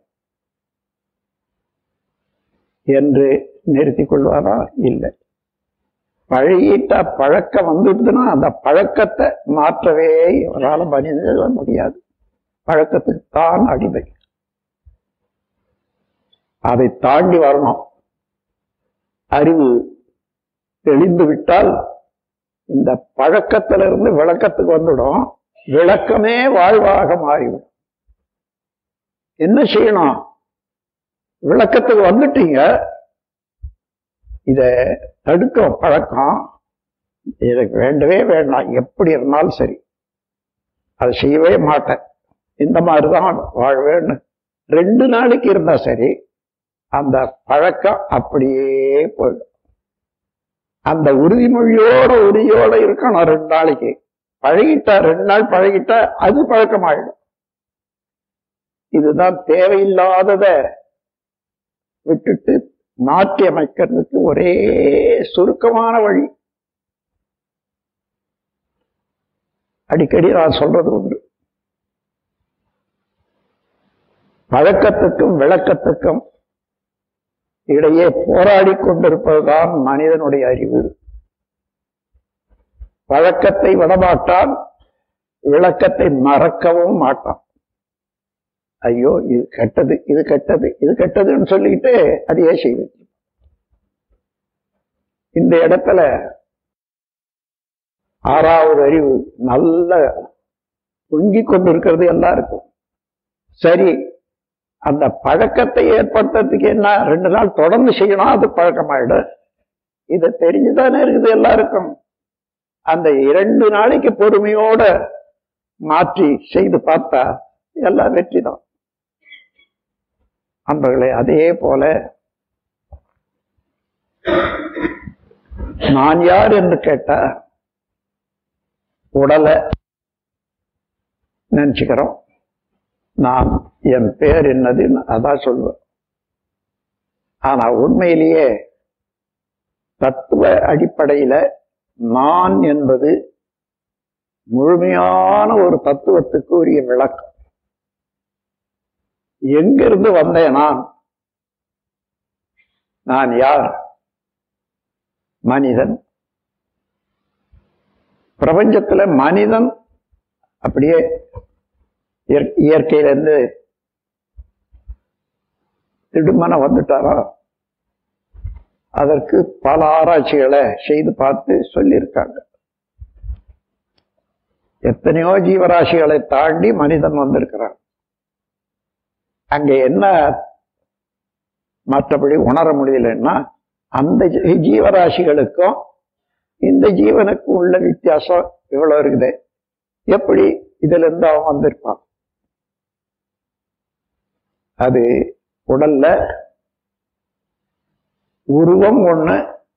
என்று நிறுத்திக் கொள்வாரா இல்லை பழகிட்ட பழக்கம் வந்துடுதுன்னா அந்த பழக்கத்தை மாற்றவே இவரால் மனித முடியாது பழக்கத்துக்கு தான் அடிமை அதை தாண்டி வரணும் அறிவு தெளிந்து விட்டால் இந்த பழக்கத்திலிருந்து விளக்கத்துக்கு வந்துடும் விளக்கமே வாழ்வாக மாறிவிடும் என்ன செய்யணும் விளக்கத்துக்கு வந்துட்டீங்க இத தடுக்க பழக்கம் எனக்கு வேண்டவே வேண்டாம் எப்படி இருந்தாலும் சரி அதை செய்யவே மாட்டேன் இந்த மாதிரிதான் வாழ்வேன்னு ரெண்டு நாளைக்கு இருந்தா சரி அந்த பழக்கம் அப்படியே போயிடும் அந்த உறுதிமொழியோட உறுதியோட இருக்கணும் ரெண்டு நாளைக்கு பழகிட்டா ரெண்டு நாள் பழகிட்டா அது பழக்கமாயிடும் இதுதான் தேவையில்லாதத விட்டுட்டு மாற்றி அமைக்கிறதுக்கு ஒரே சுருக்கமான வழி அடிக்கடி நான் சொல்றது உண்டு பழக்கத்துக்கும் விளக்கத்துக்கும் இடையே போராடி கொண்டிருப்பதுதான் மனிதனுடைய அறிவு பழக்கத்தை விடமாட்டான் விளக்கத்தை மறக்கவும் மாட்டான் ஐயோ இது கெட்டது இது கெட்டது இது கெட்டதுன்னு சொல்லிக்கிட்டு அதையே செய்வது இந்த இடத்துல ஆறாவது அறிவு நல்ல பொங்கிக் கொண்டிருக்கிறது எல்லாருக்கும் சரி அந்த பழக்கத்தை ஏற்படுத்துறதுக்கு என்ன ரெண்டு நாள் தொடர்ந்து செய்யணும் அது பழக்கமாயிடும் இது தெரிஞ்சுதானே இருக்குது எல்லாருக்கும் அந்த இரண்டு நாளைக்கு பொறுமையோட மாற்றி செய்து பார்த்தா எல்லாம் வெற்றி தான் அன்பர்களே அதே போல நான் யார் என்று கேட்டா உடலை நினைச்சுக்கிறோம் நான் என் பேர் என்னதுன்னு அதான் சொல்லுவேன் ஆனா உண்மையிலேயே தத்துவ அடிப்படையில நான் என்பது முழுமையான ஒரு தத்துவத்துக்கு உரிய விளக்கம் எங்கிருந்து வந்தேன் நான் நான் யார் மனிதன் பிரபஞ்சத்துல மனிதன் அப்படியே இயற்- இயற்கையிலிருந்து திடுமன வந்துட்டாரா அதற்கு பல ஆராய்ச்சிகளை செய்து பார்த்து சொல்லியிருக்காங்க எத்தனையோ ஜீவராசிகளை தாண்டி மனிதன் வந்திருக்கிறான் அங்க என்ன மற்றபடி உணர முடியலன்னா அந்த ஜீ- ஜீவராசிகளுக்கும் இந்த ஜீவனுக்கு உள்ள வித்தியாசம் இவ்வளவு இருக்குது எப்படி இதுல இருந்து அவன் வந்திருப்பான் அது உடல்ல உருவம் ஒண்ணு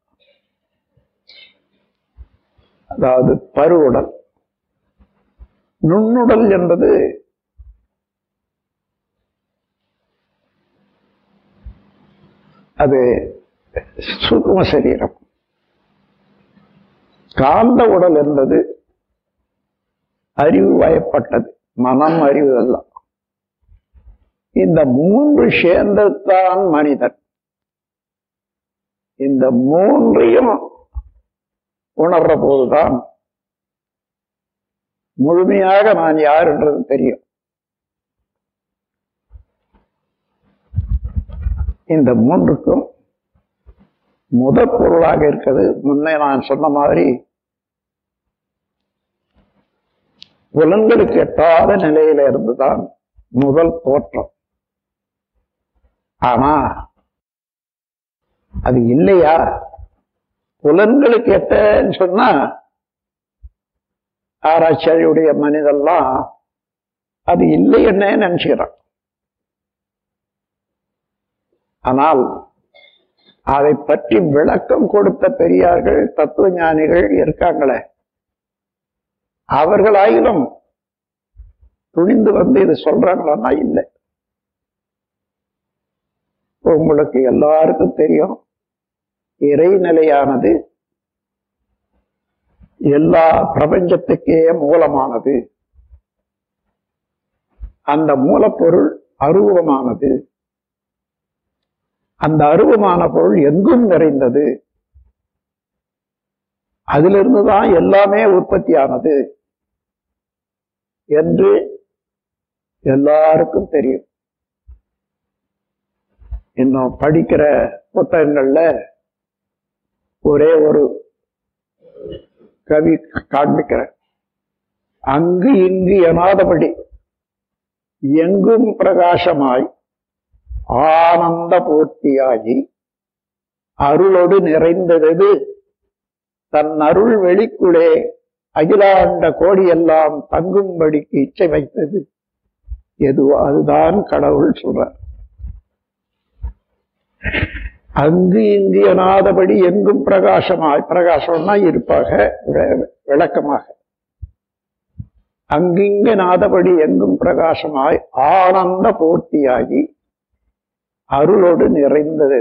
அதாவது பருவுடல் நுண்ணுடல் என்பது அது சூக்கும சரீரம் காந்த உடல் என்பது அறிவு வயப்பட்டது மனம் அறிவு எல்லாம் இந்த மூன்று சேர்ந்ததுதான் மனிதன் இந்த மூன்றையும் உணர்ற போதுதான் முழுமையாக நான் யார் என்றது தெரியும் இந்த மூன்றுக்கும் முதற் பொருளாக இருக்கிறது முன்னே நான் சொன்ன மாதிரி புலன்களுக்கு எட்டாத நிலையில இருந்துதான் முதல் தோற்றம் ஆனா அது இல்லையா புலன்களுக்கு எட்டன்னு சொன்னா ஆராய்ச்சியுடைய மனிதெல்லாம் அது இல்லை என்ன நினைச்சுக்கிறான் ஆனால் அதை பற்றி விளக்கம் கொடுத்த பெரியார்கள் தத்துவ ஞானிகள் இருக்காங்களே அவர்களாயிலும் துணிந்து வந்து இது சொல்றாங்களா இல்லை உங்களுக்கு எல்லாருக்கும் தெரியும் இறைநிலையானது எல்லா பிரபஞ்சத்துக்கே மூலமானது அந்த மூலப்பொருள் அருவமானது அந்த அருவமான பொருள் எங்கும் நிறைந்தது அதிலிருந்து தான் எல்லாமே உற்பத்தியானது என்று எல்லாருக்கும் தெரியும் இன்னும் படிக்கிற புத்தகங்கள்ல ஒரே ஒரு கவி காண்பிக்கிற அங்கு இங்கு எனாதபடி எங்கும் பிரகாசமாய் ஆனந்த பூர்த்தியாகி அருளோடு நிறைந்தது தன் அருள் வெளிக்குள்ளே அகிலாண்ட கோடியெல்லாம் தங்கும்படிக்கு இச்சை வைத்தது எதுவோ அதுதான் கடவுள் சொல்றார் அங்கு இங்கு எனாதபடி எங்கும் பிரகாசமாய் பிரகாசம்னா இருப்பாக விளக்கமாக அங்கிங்கு நாதபடி எங்கும் பிரகாசமாய் ஆனந்த பூர்த்தியாகி அருளோடு நிறைந்தது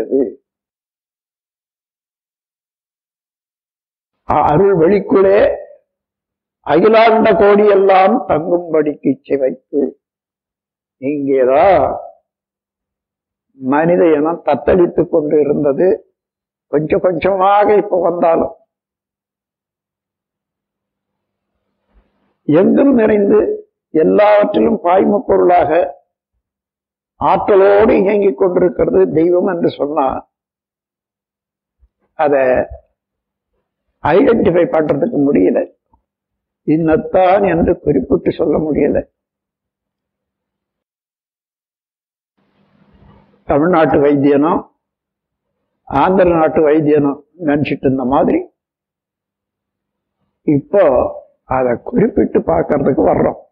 அருள் வெளிக்குள்ளே அகிலாண்ட கோடியெல்லாம் தங்கும்படிக்கு இச்சை வைத்து இங்கேதான் மனித இனம் தத்தளித்துக் கொண்டு இருந்தது கொஞ்சம் கொஞ்சமாக இப்ப வந்தாலும் எங்கும் நிறைந்து எல்லாவற்றிலும் பாய்ம பொருளாக ஆற்றலோடு இயங்கிக் கொண்டிருக்கிறது தெய்வம் என்று சொன்னா அத ஐடென்டிஃபை பண்றதுக்கு முடியல இன்னத்தான் என்று குறிப்பிட்டு சொல்ல முடியல தமிழ்நாட்டு வைத்தியனும் ஆந்திர நாட்டு வைத்தியனும் நினைச்சிட்டு இருந்த மாதிரி இப்போ அதை குறிப்பிட்டு பார்க்கறதுக்கு வர்றோம்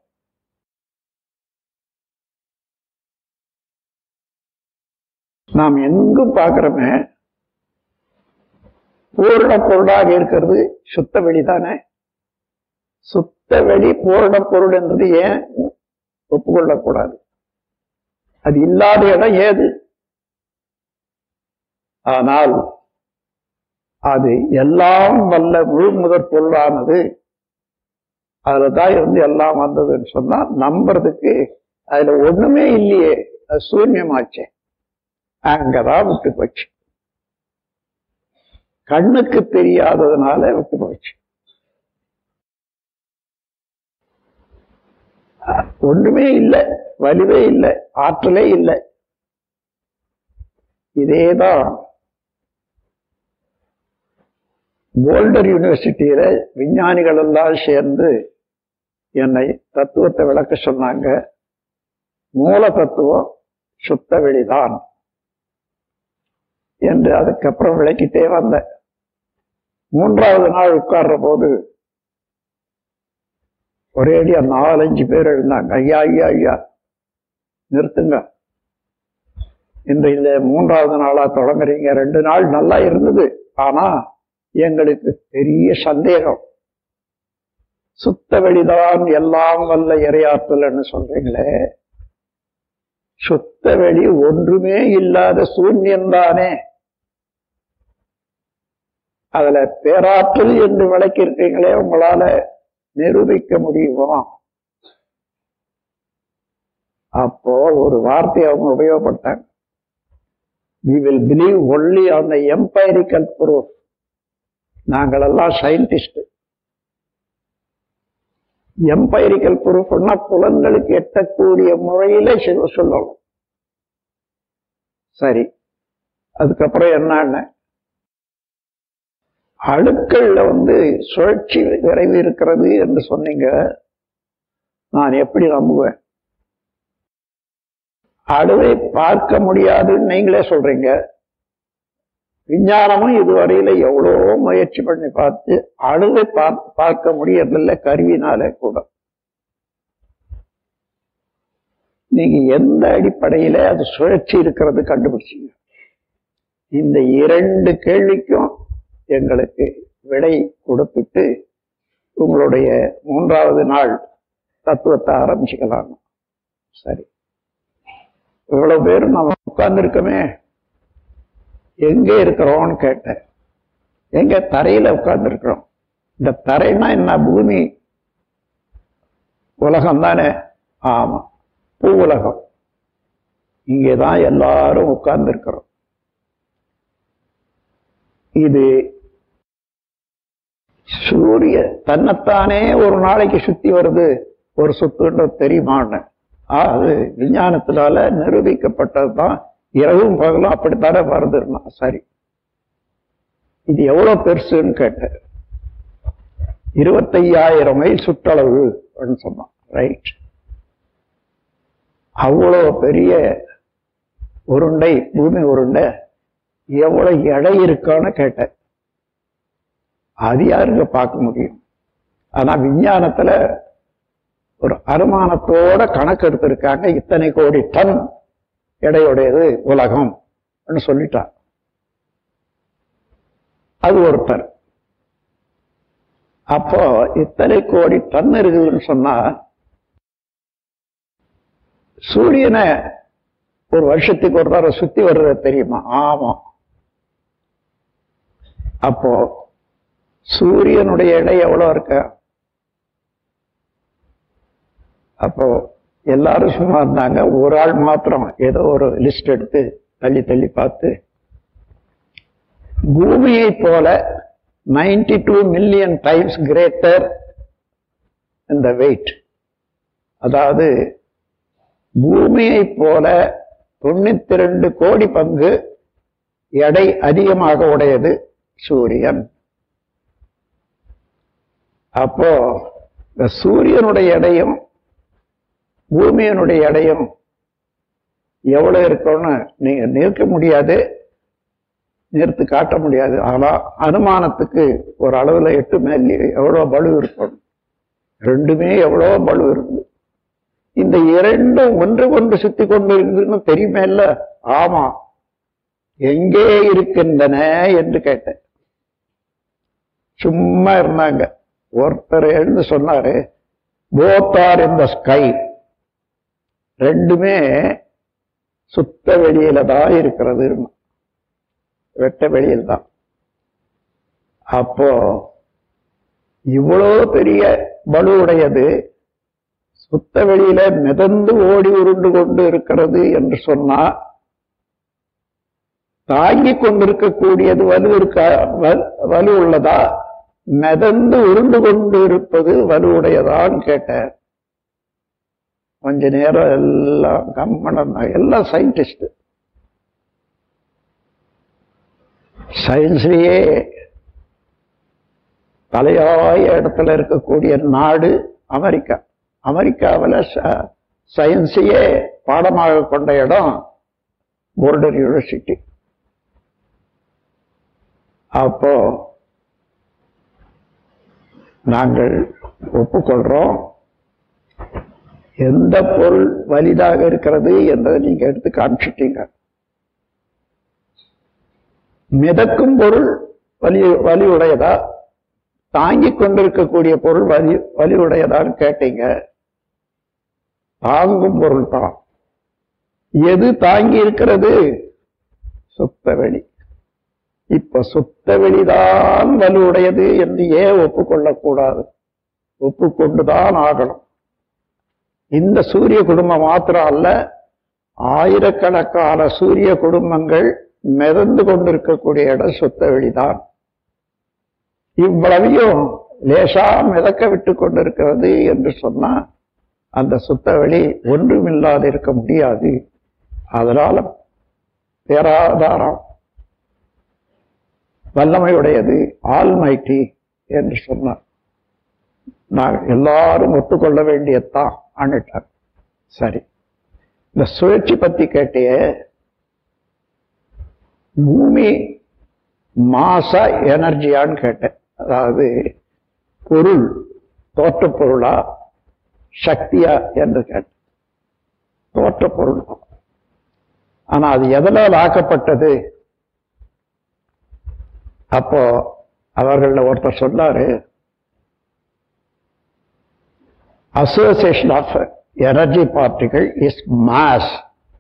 நாம் எங்கும் பார்க்கிறோமே பூரண பொருளாக இருக்கிறது சுத்த வெளி தானே சுத்த வெளி பூரண பொருள் என்றது ஏன் ஒப்புக்கொள்ளக்கூடாது அது இல்லாத இடம் ஏது ஆனால் அது எல்லாம் வல்ல முழு முதற் பொருளானது அதுலதான் இருந்து எல்லாம் வந்ததுன்னு சொன்னா நம்புறதுக்கு அதுல ஒண்ணுமே இல்லையே அது சூன்யமாச்சே அங்கதான் விட்டு போச்சு கண்ணுக்கு தெரியாததுனால விட்டு போச்சு ஒண்ணுமே இல்லை வலிவே இல்லை ஆற்றலே இல்லை இதேதான் போல்டர் யூனிவர்சிட்டியில விஞ்ஞானிகள் எல்லாம் சேர்ந்து என்னை தத்துவத்தை விளக்க சொன்னாங்க மூல தத்துவம் சுத்த வெளிதான் என்று அதுக்கப்புறம் விளக்கிட்டே வந்தேன் மூன்றாவது நாள் உட்கார்ற போது ஒரேடியா நாலஞ்சு பேர் எழுந்தாங்க ஐயா ஐயா ஐயா நிறுத்துங்க இன்று இந்த மூன்றாவது நாளா தொடங்குறீங்க ரெண்டு நாள் நல்லா இருந்தது ஆனா எங்களுக்கு பெரிய சந்தேகம் சுத்த வெளிதான் எல்லாம் வல்ல இறையாற்றல்னு சொல்றீங்களே சுத்த வெளி ஒன்றுமே இல்லாத சூன்யம்தானே அதுல பேராற்றல் என்று விளக்கியிருக்கீங்களே உங்களால நிரூபிக்க முடியுமா அப்போ ஒரு வார்த்தையை அவங்க உபயோகப்படுத்தாங்க we will believe only on the empirical proof நாங்கள் எல்லாம் சயின்டிஸ்ட் எம்பைரிக்கல் ப்ரூஃப்னா புலன்களுக்கு எட்டக்கூடிய முறையில சொல்லணும் சரி அதுக்கப்புறம் என்னன்னு அணுக்கள்ல வந்து சுழற்சி விரைவு இருக்கிறது என்று சொன்னீங்க நான் எப்படி நம்புவேன் அணுவை பார்க்க முடியாதுன்னு நீங்களே சொல்றீங்க விஞ்ஞானமும் இதுவரையில எவ்வளவோ முயற்சி பண்ணி பார்த்து அணுவை பார்க்க முடியறதில்ல கருவினாலே கூட நீங்க எந்த அடிப்படையில அது சுழற்சி இருக்கிறது கண்டுபிடிச்சீங்க இந்த இரண்டு கேள்விக்கும் எங்களுக்கு விடை கொடுத்துட்டு உங்களுடைய மூன்றாவது நாள் தத்துவத்தை ஆரம்பிச்சுக்கலாம் சரி இவ்வளவு பேர் நம்ம உட்கார்ந்துருக்கோமே எங்க இருக்கிறோம்னு கேட்டேன் எங்க தரையில உட்கார்ந்து இருக்கிறோம் இந்த தரைனா என்ன பூமி உலகம் தானே ஆமா பூ உலகம் இங்கேதான் எல்லாரும் உட்கார்ந்து இருக்கிறோம் இது சூரிய தன்னைத்தானே ஒரு நாளைக்கு சுத்தி வருது ஒரு சுத்துன்றது தெரியுமான்னு அது விஞ்ஞானத்தினால நிரூபிக்கப்பட்டதுதான் இரவும் பகலும் அப்படித்தானே வருதுன்னா சரி இது எவ்வளவு பெருசுன்னு கேட்டேன் இருபத்தையாயிரம் மைல் சுற்றளவு சொன்னான் ரைட் அவ்வளவு பெரிய உருண்டை பூமி உருண்டை எவ்வளவு எடை இருக்கான்னு கேட்டேன் அது யாருங்க பார்க்க முடியும் ஆனா விஞ்ஞானத்துல ஒரு அனுமானத்தோட கணக்கு எடுத்திருக்காங்க இத்தனை கோடி டன் எடையுடையது உலகம் சொல்லிட்டார் அது ஒருத்தர் அப்போ இத்தனை கோடி டன் இருக்குதுன்னு சொன்னா சூரியனை ஒரு வருஷத்துக்கு ஒரு தடவை சுத்தி வர்றது தெரியுமா ஆமா அப்போ சூரியனுடைய எடை எவ்வளவு இருக்க அப்போ எல்லாரும் சும்மா இருந்தாங்க ஒரு ஆள் மாத்திரம் ஏதோ ஒரு லிஸ்ட் எடுத்து தள்ளி தள்ளி பார்த்து பூமியை போல ninety two million times greater இந்த வெயிட் அதாவது பூமியை போல தொண்ணூத்தி ரெண்டு கோடி பங்கு எடை அதிகமாக உடையது சூரியன் அப்போ இந்த சூரியனுடைய எடையும் பூமியினுடைய எடையும் எவ்வளவு இருக்கும்னு நீங்க நிற்க முடியாது நிறுத்து காட்ட முடியாது ஆனா அனுமானத்துக்கு ஒரு அளவுல எட்டு மேல் எவ்வளவு பலு இருக்கும் ரெண்டுமே எவ்வளவு பலு இருக்கு இந்த இரண்டும் ஒன்று ஒன்று சுத்தி கொண்டு இருக்குதுன்னு தெரியுமே இல்ல ஆமா எங்கே இருக்கின்றன என்று கேட்டேன் சும்மா இருந்தாங்க ஒருத்தர் எழுந்து சொன்னாரு போத்தார் இந்த ஸ்கை ரெண்டுமே சுத்த வெளியில தான் இருக்கிறது வெட்ட வெளியில் தான் அப்போ இவ்வளோ பெரிய பலு உடையது சுத்த வெளியில மிதந்து ஓடி உருண்டு கொண்டு இருக்கிறது என்று சொன்னா தாங்கி கொண்டிருக்கக்கூடியது வலு இருக்க வலு உள்ளதா மிதந்து உருண்டு கொண்டு இருப்பது வலுவுடையதான்னு கேட்டேன் கொஞ்ச நேரம் எல்லாம் கம்மனம் எல்லாம் சயின்டிஸ்ட் சயின்ஸ்லயே தலையாய இடத்துல இருக்கக்கூடிய நாடு அமெரிக்கா அமெரிக்காவில் சயின்ஸையே பாடமாக கொண்ட இடம் போர்டர் யூனிவர்சிட்டி அப்போ நாங்கள் ஒப்புக்கொள்றோம் எந்த பொருள் வலிதாக இருக்கிறது என்பதை நீங்க எடுத்து காமிச்சிட்டீங்க மிதக்கும் பொருள் வலி வலி உடையதா தாங்கி கொண்டிருக்கக்கூடிய பொருள் வலி வலி உடையதான்னு கேட்டீங்க தாங்கும் பொருள் தான் எது தாங்கி இருக்கிறது சுத்த வெளி இப்ப சுத்த வெளிதான் வலுவுடையது என்று ஏன் ஒப்புக்கொள்ளக்கூடாது ஒப்புக்கொண்டுதான் ஆகணும் இந்த சூரிய குடும்பம் மாத்திரம் அல்ல ஆயிரக்கணக்கான சூரிய குடும்பங்கள் மிதந்து கொண்டிருக்கக்கூடிய இடம் சுத்த வெளிதான் இவ்வளவையும் லேசா மிதக்க விட்டு கொண்டிருக்கிறது என்று சொன்னா அந்த சுத்த வெளி ஒன்றுமில்லாது இருக்க முடியாது அதனால பேராதாரம் வல்லமையுடையது ஆல்மைட்டி என்று சொன்னார் நான் எல்லாரும் ஒத்துக்கொள்ள வேண்டியதுதான் அன்னிட்டார் சரி இந்த சுழற்சி பத்தி கேட்டிய பூமி மாசா எனர்ஜியான்னு கேட்டேன் அதாவது பொருள் தோற்ற பொருளா சக்தியா என்று கேட்டேன் தோற்ற பொருள் ஆனா அது எதனால் ஆக்கப்பட்டது அப்போ அவர்கள ஒருத்தர் சொன்னாரு அசோசியேஷன் ஆஃப் எனர்ஜி பார்ட்டிகள் இஸ் மாஸ்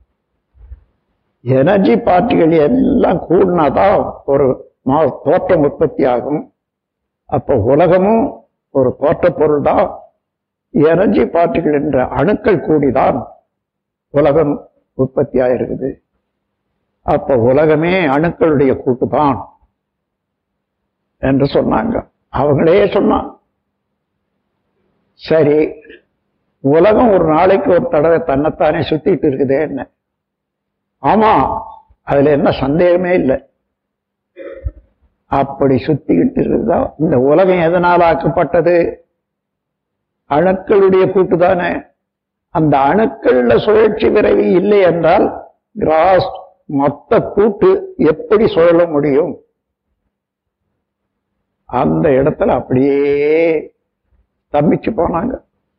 எனர்ஜி பார்ட்டிகள் எல்லாம் கூடினாதான் ஒரு மா- தோற்றம் உற்பத்தி ஆகும் அப்போ உலகமும் ஒரு தோற்ற பொருள் தான் எனர்ஜி பார்ட்டிகள் என்ற அணுக்கள் கூடிதான் உலகம் உற்பத்தி ஆயிருக்குது அப்போ உலகமே அணுக்களுடைய கூட்டுதான் என்று சொன்னாங்க அவங்களே சொன்னான் சரி உலகம் ஒரு நாளைக்கு ஒரு தடவை தன்னைத்தானே சுத்திட்டு இருக்குதே என்ன ஆமா அதுல என்ன சந்தேகமே இல்லை அப்படி சுத்திக்கிட்டு இருக்குதா இந்த உலகம் எதனால் ஆக்கப்பட்டது அணுக்களுடைய கூட்டு தானே அந்த அணுக்கள்ல சுழற்சி விரைவி இல்லை என்றால் கிராஸ் மொத்த கூட்டு எப்படி சுழல முடியும் அந்த இடத்துல அப்படியே தம்பிச்சு போனாங்க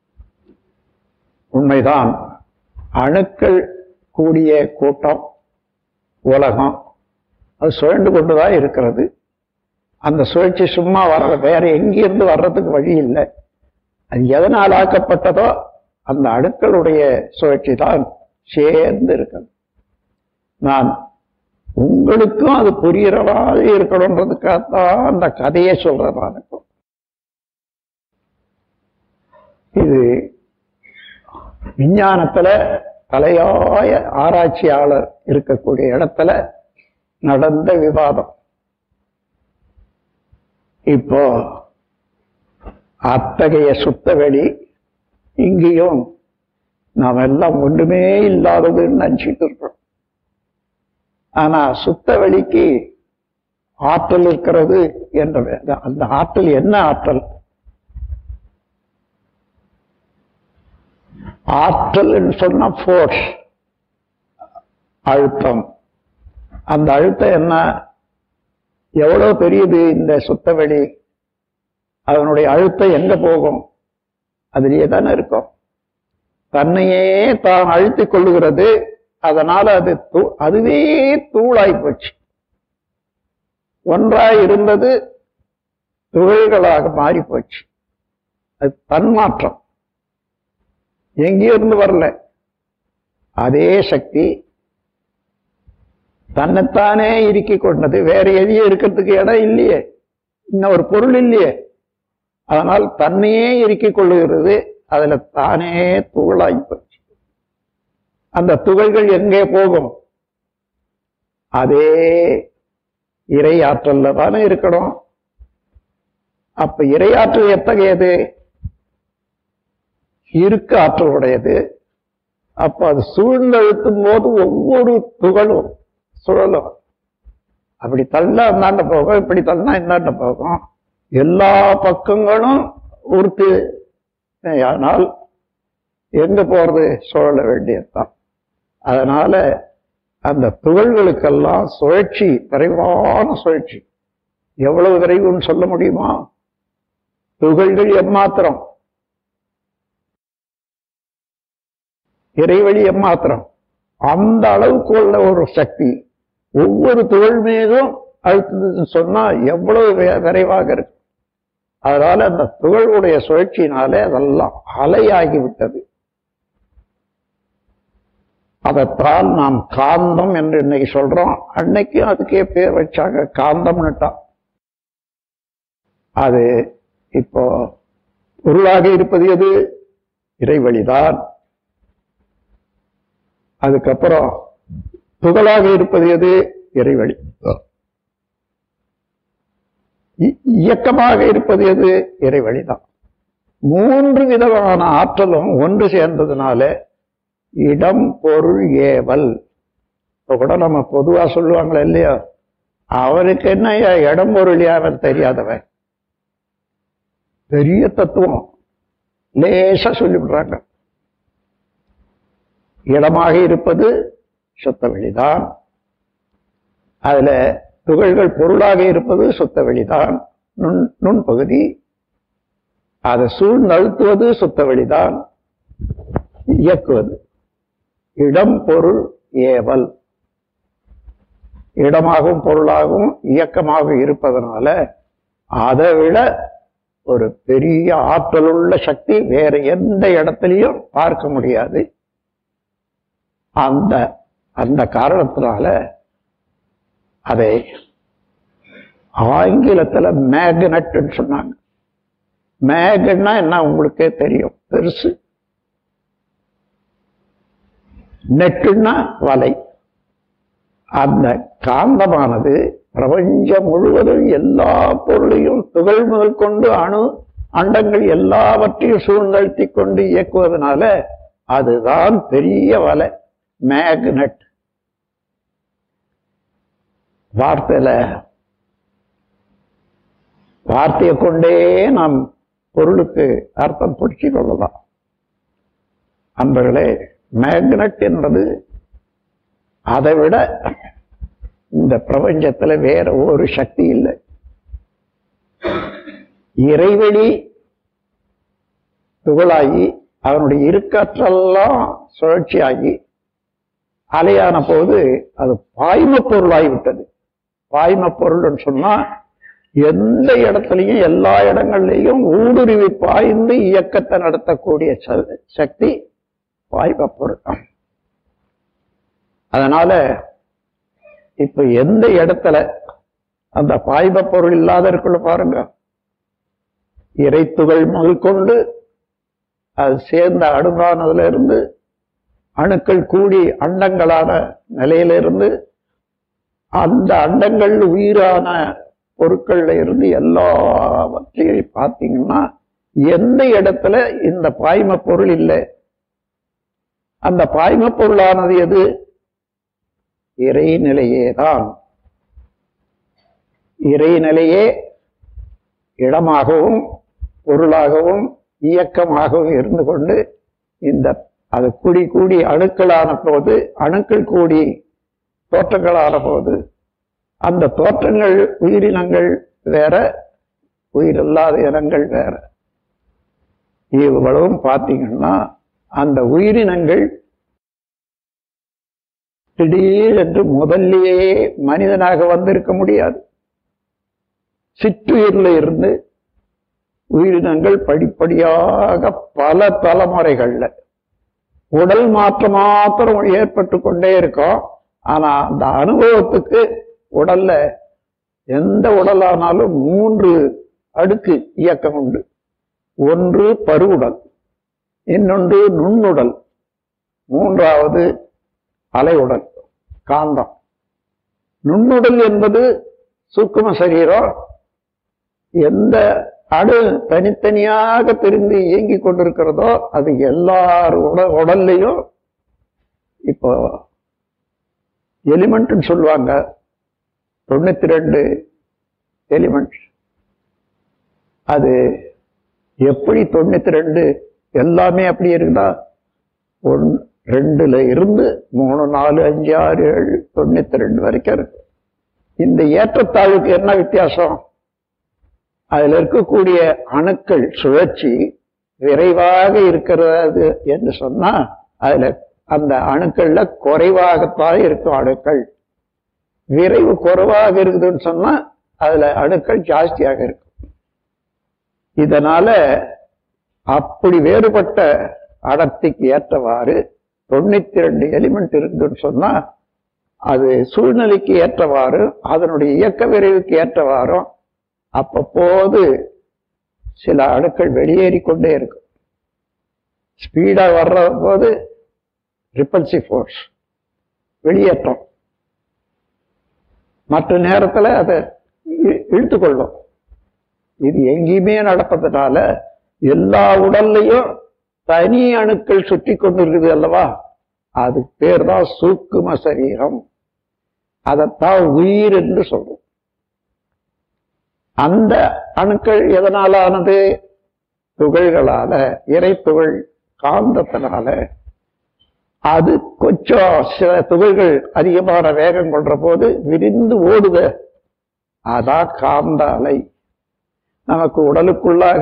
உண்மைதான் அணுக்கள் கூடிய கூட்டம் உலகம் அது சுழண்டு கொண்டுதான் இருக்கிறது அந்த சுழற்சி சும்மா வர்ற வேற எங்கிருந்து வர்றதுக்கு வழி இல்லை அது எதனால் ஆக்கப்பட்டதோ அந்த அணுக்களுடைய சுழற்சி தான் சேர்ந்து இருக்கிறது நான் உங்களுக்கும் அது புரிகிற மாதிரி இருக்கணுன்றதுக்காகத்தான் அந்த கதையை சொல்றேன் நான் இப்போ. இது விஞ்ஞானத்துல தலையாய ஆராய்ச்சியாளர் இருக்கக்கூடிய இடத்துல நடந்த விவாதம் இப்போ அத்தகைய சுத்தவெளி இங்கேயும் நாம் எல்லாம் ஒன்றுமே இல்லாததுன்னு நினைச்சிட்டு இருக்கோம் ஆனா சுத்தவெளிக்கு ஆற்றல் இருக்கிறது என்ற அந்த ஆற்றல் என்ன ஆற்றல் ஆற்றல் சொன்னா ஃபோர்ஸ் அழுத்தம் அந்த அழுத்தம் என்ன எவ்வளவு பெரியது இந்த சுத்தவெளி அதனுடைய அழுத்தம் எங்க போகும் அதுலயே தானே இருக்கும் தன்னையே தான் அழுத்திக் கொள்ளுகிறது அதனால அது தூ- அதுவே தூளாய் போச்சு ஒன்றாய் இருந்தது துகள்களாக மாறி போச்சு அது தன்மாற்றம் எங்கேயிருந்து வரல அதே சக்தி தன்னைத்தானே இறுக்கி கொண்டது வேற எதையும் இருக்கிறதுக்கு இடம் இல்லையே இன்னும் ஒரு பொருள் இல்லையே அதனால் தன்னையே இறுக்கிக் கொள்ளுகிறது அதுல தானே துகளாய் போச்சு அந்த துகள்கள் எங்கே போகும் அதே இறை ஆற்றல்ல தானே இருக்கணும் அப்ப இறையாற்றல் எத்தகையது இருக்கு ஆற்றல் உடையது அப்ப அது சூழ்ந்தழுத்தும் போது ஒவ்வொரு துகளும் சுழலும் அப்படி தள்ளா இந்தாண்ட போகும் இப்படி தள்ளா இந்தாண்ட போகும் எல்லா பக்கங்களும் உறுத்து ஆனால் எங்க போறது சுழல வேண்டியதுதான் அதனால அந்த துகள்களுக்கெல்லாம் சுழற்சி விரைவான சுழற்சி எவ்வளவு விரைவுன்னு சொல்ல முடியுமா துகள்கள் எம்மாத்திரம் இறைவழி எம்மாத்திரம் அந்த அளவுக்கு உள்ள ஒரு சக்தி ஒவ்வொரு துகள் மீதும் அழுத்ததுன்னு சொன்னா எவ்வளவு வி- விரைவாக இருக்கு அதனால அந்த துகளுடைய சுழற்சியினாலே அதெல்லாம் அலையாகி விட்டது அதைத்தான் நாம் காந்தம் என்று இன்னைக்கு சொல்றோம் அன்னைக்கு அதுக்கே பேர் வச்சாங்க காந்தம்னுட்டான் அது இப்போ பொருளாக இருப்பது எது இறைவழிதான் அதுக்கப்புறம் துகளாக இருப்பது எது இறைவழி இ- இயக்கமாக இருப்பது எது இறைவழிதான் மூன்று விதமான ஆற்றலும் ஒன்று சேர்ந்ததுனால இடம் பொருள் ஏவல் இப்ப கூட நம்ம பொதுவா சொல்லுவாங்களே இல்லையா அவனுக்கு என்ன இடம் பொருள் ஏவல் தெரியாதவன் பெரிய தத்துவம் லேசா சொல்லிவிடுறாங்க இடமாக இருப்பது சுத்த வெளிதான் அதுல துகள்கள் பொருளாக இருப்பது சுத்த வெளிதான் நுண் நுண்பகுதி அதை சூழ்நழுத்துவது சுத்த வெளிதான் இயக்குவது இடம் பொருள் ஏவல் இடமாகவும் பொருளாகவும் இயக்கமாக இருப்பதனால அதை விட ஒரு பெரிய ஆற்றலுள்ள சக்தி வேற எந்த இடத்துலையும் பார்க்க முடியாது அந்த அந்த காரணத்தினால அதை ஆங்கிலத்துல மேக்னட்னு சொன்னாங்க மேகன்னா என்ன உங்களுக்கே தெரியும் பெருசு நெட்டுன்னா வலை அந்த காந்தமானது பிரபஞ்சம் முழுவதும் எல்லா பொருளையும் துகள் முதல் கொண்டு அணு அண்டங்கள் எல்லாவற்றையும் சூழ்நிறுத்தி கொண்டு இயக்குவதனால அதுதான் பெரிய வலை மேக்னட் வார்த்தையில வார்த்தையை கொண்டே நாம் பொருளுக்கு அர்த்தம் பிடிச்சு கொள்ளலாம் அன்பர்களே மேக்னட் என்பது அதை விட இந்த பிரபஞ்சத்துல வேற ஒரு சக்தி இல்லை இறைவெளி துகளாகி அவனுடைய இருக்காற்றெல்லாம் சுழற்சியாகி அலையான போது அது பாய்ம பொருளாகி விட்டது பாய்ம பொருள்னு சொன்னா எந்த இடத்துலையும் எல்லா இடங்கள்லையும் ஊடுருவி பாய்ந்து இயக்கத்தை நடத்தக்கூடிய ச- சக்தி பாய்ம பொருள் அதனால இப்ப எந்த இடத்துல அந்த பாய்ம பொருள் இல்லாத இருக்குள்ள பாருங்க இறைத்துகள் முதல் கொண்டு அது சேர்ந்த அணுகானதுல இருந்து அணுக்கள் கூடி அண்டங்களான நிலையிலிருந்து அந்த அண்டங்கள் உயிரான பொருட்கள்ல இருந்து எல்லாவற்றையும் பார்த்தீங்கன்னா எந்த இடத்துல இந்த பாய்ம பொருள் இல்லை அந்த பாய்ம பொருளானது எது இறைநிலையே தான் இறைநிலையே இடமாகவும் பொருளாகவும் இயக்கமாகவும் இருந்து கொண்டு இந்த அது கூடி கூடி அணுக்களான போது அணுக்கள் கூடி தோற்றங்களான போது அந்த தோற்றங்கள் உயிரினங்கள் வேற உயிரில்லாத இனங்கள் வேற இவ்வளவும் பார்த்தீங்கன்னா அந்த உயிரினங்கள் திடீரென்று முதல்லயே மனிதனாக வந்திருக்க முடியாது சிற்றுயிர்ல இருந்து உயிரினங்கள் படிப்படியாக பல தலைமுறைகள்ல உடல் மாற்றம் மாத்திரம் ஏற்பட்டு கொண்டே இருக்கும் ஆனா அந்த அனுபவத்துக்கு உடல்ல எந்த உடலானாலும் மூன்று அடுக்கு இயக்கம் உண்டு ஒன்று பருவுடல் இன்னொன்று நுண்ணுடல் மூன்றாவது அலையுடல் காந்தம் நுண்ணுடல் என்பது சூக்கும சரீரம் எந்த அணு தனித்தனியாக பிரிந்து இயங்கிக் கொண்டிருக்கிறதோ அது எல்லார் உட உடல்லையும் இப்போ எலிமெண்ட்னு சொல்லுவாங்க தொண்ணூத்தி ரெண்டு எலிமெண்ட் அது எப்படி தொண்ணூத்தி ரெண்டு எல்லாமே அப்படி இருக்குதா ஒன் ரெண்டுல இருந்து மூணு நாலு அஞ்சு ஆறு ஏழு தொண்ணூத்தி ரெண்டு வரைக்கும் இருக்கு இந்த ஏற்றத்தாழ்வுக்கு என்ன வித்தியாசம் அதுல இருக்கக்கூடிய அணுக்கள் சுழற்சி விரைவாக இருக்கிறது என்று சொன்னா அதுல அந்த அணுக்கள்ல குறைவாகத்தான் இருக்கும் அணுக்கள் விரைவு குறைவாக இருக்குதுன்னு சொன்னா அதுல அணுக்கள் ஜாஸ்தியாக இருக்கும் இதனால அப்படி வேறுபட்ட அடர்த்திக்கு ஏற்றவாறு தொண்ணூத்தி ரெண்டு எலிமெண்ட் இருக்குதுன்னு சொன்னா அது சூழ்நிலைக்கு ஏற்றவாறு அதனுடைய இயக்க விரைவுக்கு ஏற்றவாறும் அப்பப்போது சில அணுக்கள் வெளியேறி கொண்டே இருக்கும் ஸ்பீடா வர்ற போது ரிப்பல்சிவ் ஃபோர்ஸ் வெளியேற்றம் மற்ற நேரத்துல அதை இ- இழுத்துக்கொள்ளும் இது எங்கேயுமே நடப்பதனால எல்லா உடல்லையும் தனி அணுக்கள் சுற்றி கொண்டிருக்குது அல்லவா அது பேர் தான் சூக்கும சரீரம் அதைத்தான் உயிர் என்று சொல்றோம் அந்த அணுக்கள் எதனால ஆனது துகள்களால இறை துகள் காந்தத்தினால அது கொஞ்சம் சில துகள்கள் அதிகமான வேகம் கொள்ற போது விரிந்து ஓடுத அதான் காந்த அலை நமக்கு உடலுக்குள்ளாக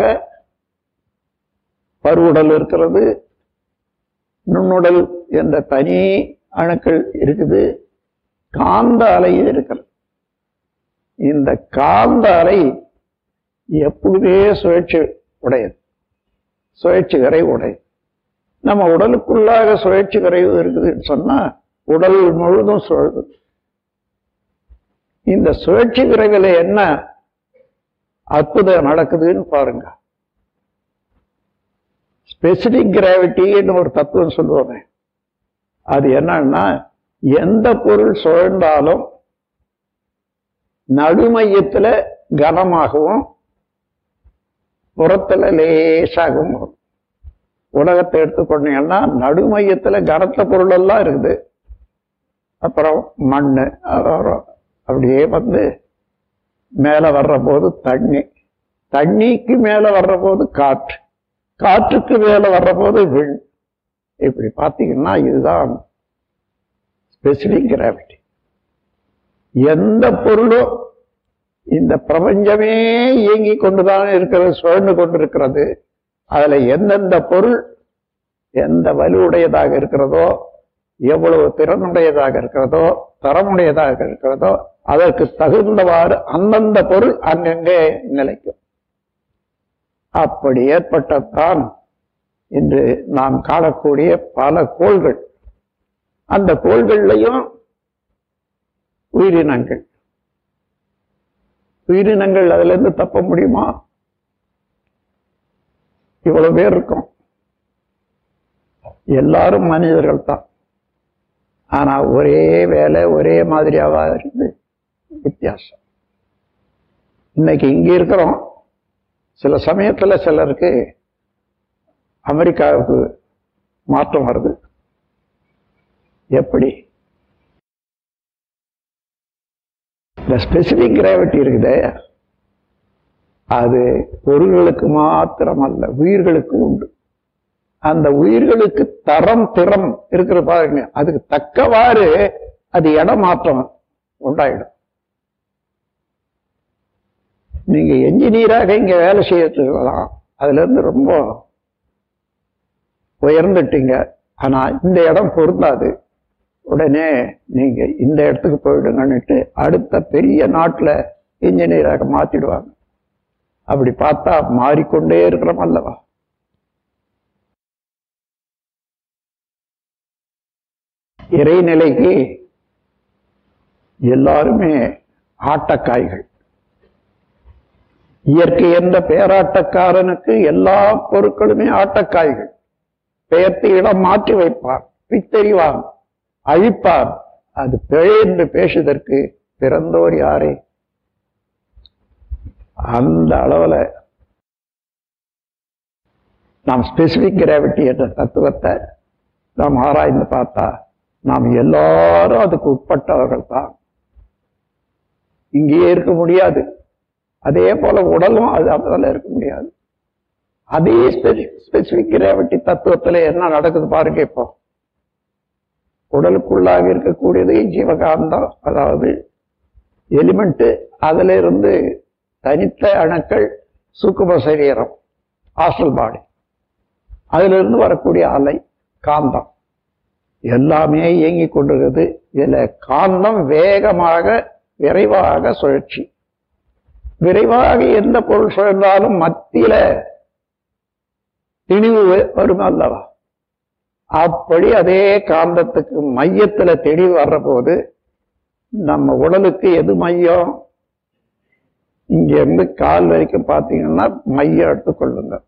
பருவுடல் இருக்கிறது நுண்ணுடல் என்ற தனி அணுக்கள் இருக்குது காந்த அலை இருக்கிறது இந்த காந்த அலை எப்பொழுதே சுழற்சி உடையது சுழற்சி கரை உடையது நம்ம உடலுக்குள்ளாக சுழற்சி கரை இருக்குதுன்னு சொன்னா உடல் முழுதும் சுழலுது இந்த சுழற்சி விரைவில் என்ன அற்புதம் நடக்குதுன்னு பாருங்க ஸ்பெசிபிக் கிராவிட்டின்னு ஒரு தத்துவம் சொல்லுவாங்க அது என்னன்னா எந்த பொருள் சுழன்றாலும் நடுமையத்துல கனமாகவும் புறத்துல லேசாகவும் வரும் உலகத்தை எடுத்துக்கொண்டீங்கன்னா நடுமையத்துல கனத்த பொருள் எல்லாம் இருக்குது அப்புறம் மண் அப்புறம் அப்படியே வந்து மேல வர்ற போது தண்ணி தண்ணிக்கு மேல வர்ற போது காற்று காற்றுக்கு மேல வர்ற போது விண் இப்படி பார்த்தீங்கன்னா இதுதான் ஸ்பெசிபிக் கிராவிட்டி எந்த பொருளும் இந்த பிரபஞ்சமே இயங்கி கொண்டுதான் இருக்கிறது சுழன்று கொண்டிருக்கிறது அதுல எந்தெந்த பொருள் எந்த வலுவுடையதாக இருக்கிறதோ எவ்வளவு திறனுடையதாக இருக்கிறதோ தரமுடையதாக இருக்கிறதோ அதற்கு தகுந்தவாறு அந்தந்த பொருள் அங்கங்கே நிலைக்கும் அப்படி ஏற்பட்டதான் இன்று நாம் காணக்கூடிய பல கோள்கள் அந்த கோள்கள்லையும் உயிரினங்கள் உயிரினங்கள் அதுல இருந்து தப்ப முடியுமா இவ்வளவு பேர் இருக்கும் எல்லாரும் மனிதர்கள் தான் ஆனா ஒரே வேலை ஒரே மாதிரியாவா இருக்குது வித்தியாசம் இன்னைக்கு இங்க இருக்கிறோம் சில சமயத்துல சிலருக்கு அமெரிக்காவுக்கு மாற்றம் வருது எப்படி இந்த ஸ்பெசிபிக் கிராவிட்டி இருக்குதே அது பொருள்களுக்கு மாத்திரம் அல்ல உயிர்களுக்கு உண்டு அந்த உயிர்களுக்கு தரம் திறம் இருக்கிற பாருங்க அதுக்கு தக்கவாறு அது இடமாற்றம் உண்டாயிடும் நீங்க என்ஜினியராக இங்க வேலை செய்யலாம் அதுல இருந்து ரொம்ப உயர்ந்துட்டீங்க ஆனா இந்த இடம் பொருந்தாது உடனே நீங்க இந்த இடத்துக்கு போயிடுங்கன்னுட்டு அடுத்த பெரிய நாட்டுல இன்ஜினியராக மாத்திடுவாங்க அப்படி பார்த்தா மாறிக்கொண்டே இருக்கிறோம் அல்லவா இறைநிலைக்கு எல்லாருமே ஆட்டக்காய்கள் இயற்கை என்ற பேராட்டக்காரனுக்கு எல்லா பொருட்களுமே ஆட்டக்காய்கள் பெயர்த்து இடம் மாற்றி வைப்பார் பித்தறிவார் அழிப்பார் அது பிழை என்று பேசுவதற்கு பிறந்தோர் யாரே அந்த அளவுல நாம் ஸ்பெசிபிக் கிராவிட்டி என்ற தத்துவத்தை நாம் ஆராய்ந்து பார்த்தா நாம் எல்லாரும் அதுக்கு உட்பட்டவர்கள் தான் இங்கேயே இருக்க முடியாது அதே போல உடலும் அது அதில் இருக்க முடியாது அதே ஸ்பெசிபிக் கிராவிட்டி தத்துவத்துல என்ன நடக்குது பாருங்க இப்போ உடலுக்குள்ளாக இருக்கக்கூடியது ஜீவகாந்தம் அதாவது எலிமெண்ட் அதுல இருந்து தனித்த அணுக்கள் சுக்கும சரீரம் ஹாஸ்டல் பாடி அதுல இருந்து வரக்கூடிய அலை காந்தம் எல்லாமே இயங்கிக் கொண்டிருக்கிறது இதுல காந்தம் வேகமாக விரைவாக சுழற்சி விரைவாக எந்த பொருள் சுழன்றாலும் மத்தியில திணிவு வரும் அல்லவா அப்படி அதே காந்தத்துக்கு மையத்துல தெளிவு வர்ற போது நம்ம உடலுக்கு எது மையம் இங்க இருந்து கால் வரைக்கும் பார்த்தீங்கன்னா மையம் எடுத்துக்கொள்ளுங்க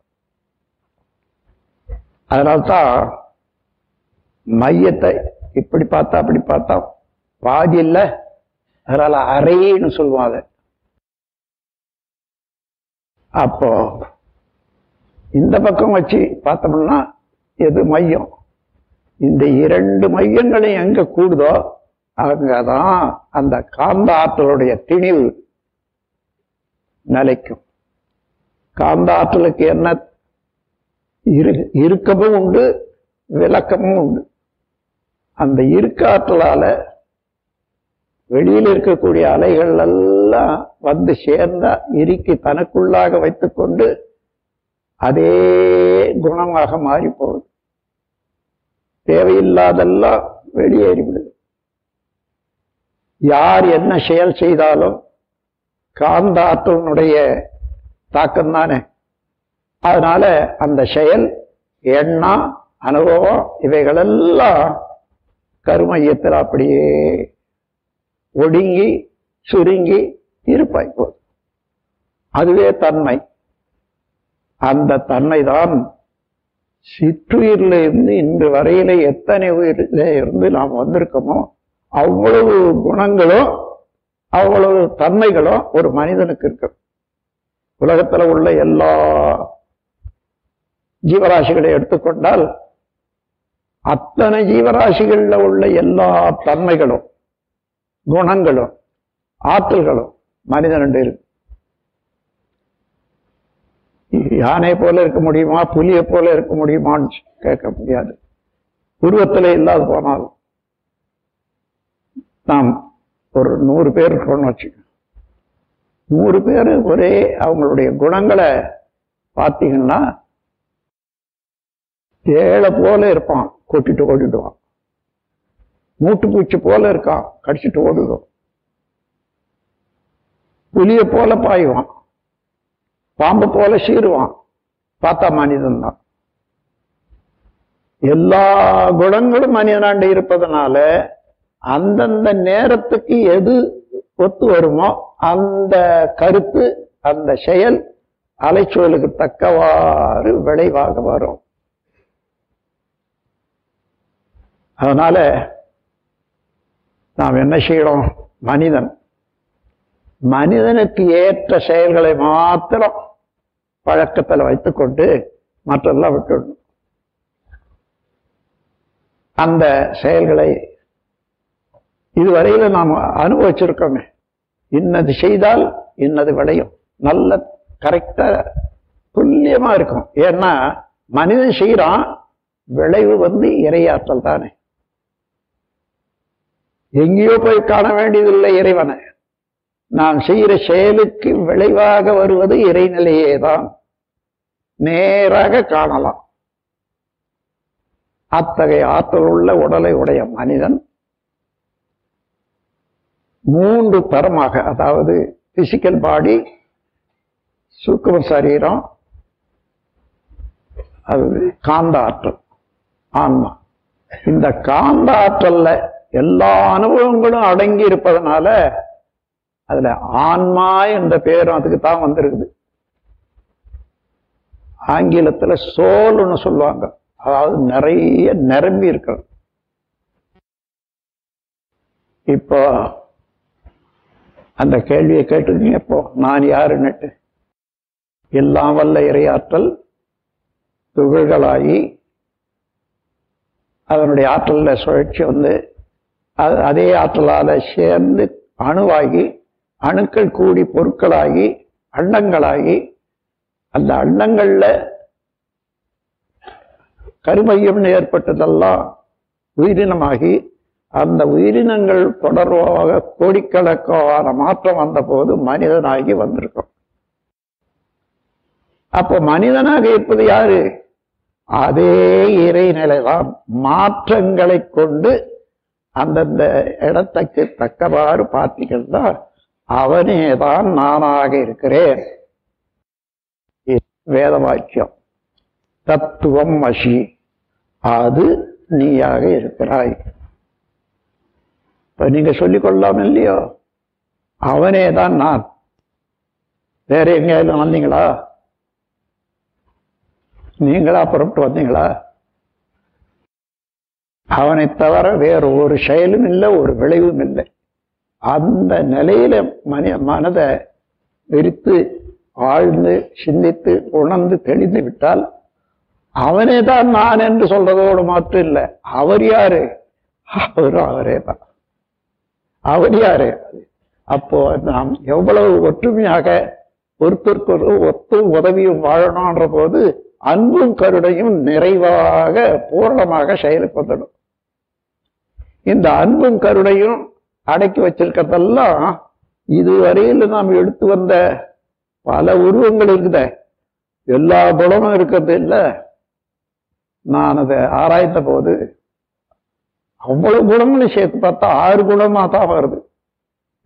அதனால்தான் மையத்தை இப்படி பார்த்தா அப்படி பார்த்தா பாதி இல்லை அதனால அறைன்னு சொல்லுவாங்க அப்போ இந்த பக்கம் வச்சு பார்த்தோம்னா எது மையம் இந்த இரண்டு மையங்களையும் எங்க கூடுதோ அங்கதான் அந்த காந்த ஆற்றலுடைய திணிவு நிலைக்கும் காந்த ஆற்றலுக்கு என்ன இரு இறுக்கமும் உண்டு விளக்கமும் உண்டு அந்த இருக்க ஆற்றலால வெளியில் இருக்கக்கூடிய அலைகள் எல்லாம் வந்து சேர்ந்தா இறுக்கி தனக்குள்ளாக வைத்துக்கொண்டு அதே குணமாக மாறி போகுது தேவையில்லாதெல்லாம் வெளியேறி விடுது யார் என்ன செயல் செய்தாலும் காந்த ஆற்றலினுடைய தாக்கம் தானே அதனால அந்த செயல் எண்ணம் அனுபவம் இவைகளெல்லாம் கருமையத்தில் அப்படியே ஒடுங்கி சுருங்கி இருப்பாய் போதும் அதுவே தன்மை அந்த தன்மை தான் சிற்றுயிரில் இருந்து இன்று வரையில எத்தனை உயிரில இருந்து நாம் வந்திருக்கோமோ அவ்வளவு குணங்களும் அவ்வளவு தன்மைகளும் ஒரு மனிதனுக்கு இருக்கு உலகத்துல உள்ள எல்லா ஜீவராசிகளை எடுத்துக்கொண்டால் அத்தனை ஜீவராசிகள்ல உள்ள எல்லா தன்மைகளும் குணங்களும் ஆற்றல்களும் மனிதன் இருக்கு யானை போல இருக்க முடியுமா புலியை போல இருக்க முடியுமான்னு கேட்க முடியாது உருவத்தில் இல்லாது போனாலும் நாம் ஒரு நூறு பேர் இருக்கணும்னு வச்சுக்கோங்க நூறு பேர் ஒரே அவங்களுடைய குணங்களை பார்த்தீங்கன்னா ஏழை போல இருப்பான் கொட்டிட்டு ஓடிடுவான் மூட்டு பூச்சி போல இருக்கான் கடிச்சிட்டு ஓடிடுவான் புலிய போல பாயுவான் பாம்பு போல சீருவான் பார்த்தா மனிதன் தான் எல்லா குணங்களும் மனிதனாண்டு இருப்பதனால அந்தந்த நேரத்துக்கு எது ஒத்து வருமோ அந்த கருத்து அந்த செயல் அலைச்சூழலுக்கு தக்கவாறு விளைவாக வரும் அதனால நாம் என்ன செய்யறோம் மனிதன் மனிதனுக்கு ஏற்ற செயல்களை மாத்திரம் பழக்கத்தில் வைத்துக்கொண்டு மற்றெல்லாம் விட்டுடணும் அந்த செயல்களை இதுவரையில நாம் அனுபவிச்சிருக்கோமே இன்னது செய்தால் இன்னது விளையும் நல்ல கரெக்டா துல்லியமா இருக்கும் ஏன்னா மனிதன் செய்யறான் விளைவு வந்து இறையாற்றல் தானே எங்கேயோ போய் காண வேண்டியதில்லை இறைவனை நாம் செய்கிற செயலுக்கு விளைவாக வருவது இறைநிலையே தான் நேராக காணலாம் அத்தகைய ஆற்றல் உள்ள உடலை உடைய மனிதன் மூன்று தரமாக அதாவது பிசிக்கல் பாடி சுக்கும சரீரம் அது காந்த ஆற்றல் ஆன்மா இந்த காந்த ஆற்றல்ல எல்லா அனுபவங்களும் அடங்கி இருப்பதனால அதுல ஆன்மா என்ற பேரும் அதுக்கு தான் வந்திருக்குது ஆங்கிலத்துல சோல்னு சொல்லுவாங்க அதாவது நிறைய நிரம்பி இருக்கிறது இப்போ அந்த கேள்வியை கேட்டுருக்கீங்க இப்போ நான் யாருன்னுட்டு எல்லாம் வல்ல இறையாற்றல் துகள்களாகி அதனுடைய ஆற்றல்ல சுழற்சி வந்து அது- அதே ஆற்றலால சேர்ந்து அணுவாகி அணுக்கள் கூடி பொருட்களாகி அண்டங்களாகி அந்த அண்டங்கள்ல கருமையம்னு ஏற்பட்டதெல்லாம் உயிரினமாகி அந்த உயிரினங்கள் தொடர்பாக கோடிக்கணக்கான மாற்றம் வந்த போது மனிதனாகி வந்திருக்கும் அப்போ மனிதனாக இருப்பது யாரு அதே இறைநிலைதான் மாற்றங்களை கொண்டு அந்தந்த இடத்துக்கு தக்கவாறு பார்த்தீங்கன்னா அவனே தான் நானாக இருக்கிறேன் இது வேத வாக்கியம் தத்துவம் அசி அது நீயாக இருக்கிறாய் இப்ப நீங்க சொல்லிக் கொள்ளலாம் இல்லையோ அவனே தான் நான் வேற எங்கேயாலும் வந்தீங்களா நீங்களா புறப்பட்டு வந்தீங்களா அவனை தவிர வேற ஒரு செயலும் இல்லை ஒரு விளைவும் இல்லை அந்த நிலையில மனி மனதை விரித்து ஆழ்ந்து சிந்தித்து உணர்ந்து தெளிந்து விட்டால் அவனே தான் நான் என்று சொல்றதோடு மாற்றம் இல்லை அவர் யாரு அவரும் அவரே தான் அவர் யாரு அப்போ நாம் எவ்வளவு ஒற்றுமையாக ஒருத்தருக்கு ஒரு ஒத்து உதவியும் வாழணும்ன்ற போது அன்பும் கருணையும் நிறைவாக பூரணமாக செயலுக்கு வந்துடும் இந்த அன்பும் கருணையும் அடக்கி வச்சிருக்கிறதெல்லாம் இதுவரையில் நாம் எடுத்து வந்த பல உருவங்கள் இருக்குதே எல்லா குணமும் இருக்கிறது இல்லை நான் அதை ஆராய்ந்த போது அவ்வளவு குணங்களும் சேர்த்து பார்த்தா ஆறு குணமா தான் வருது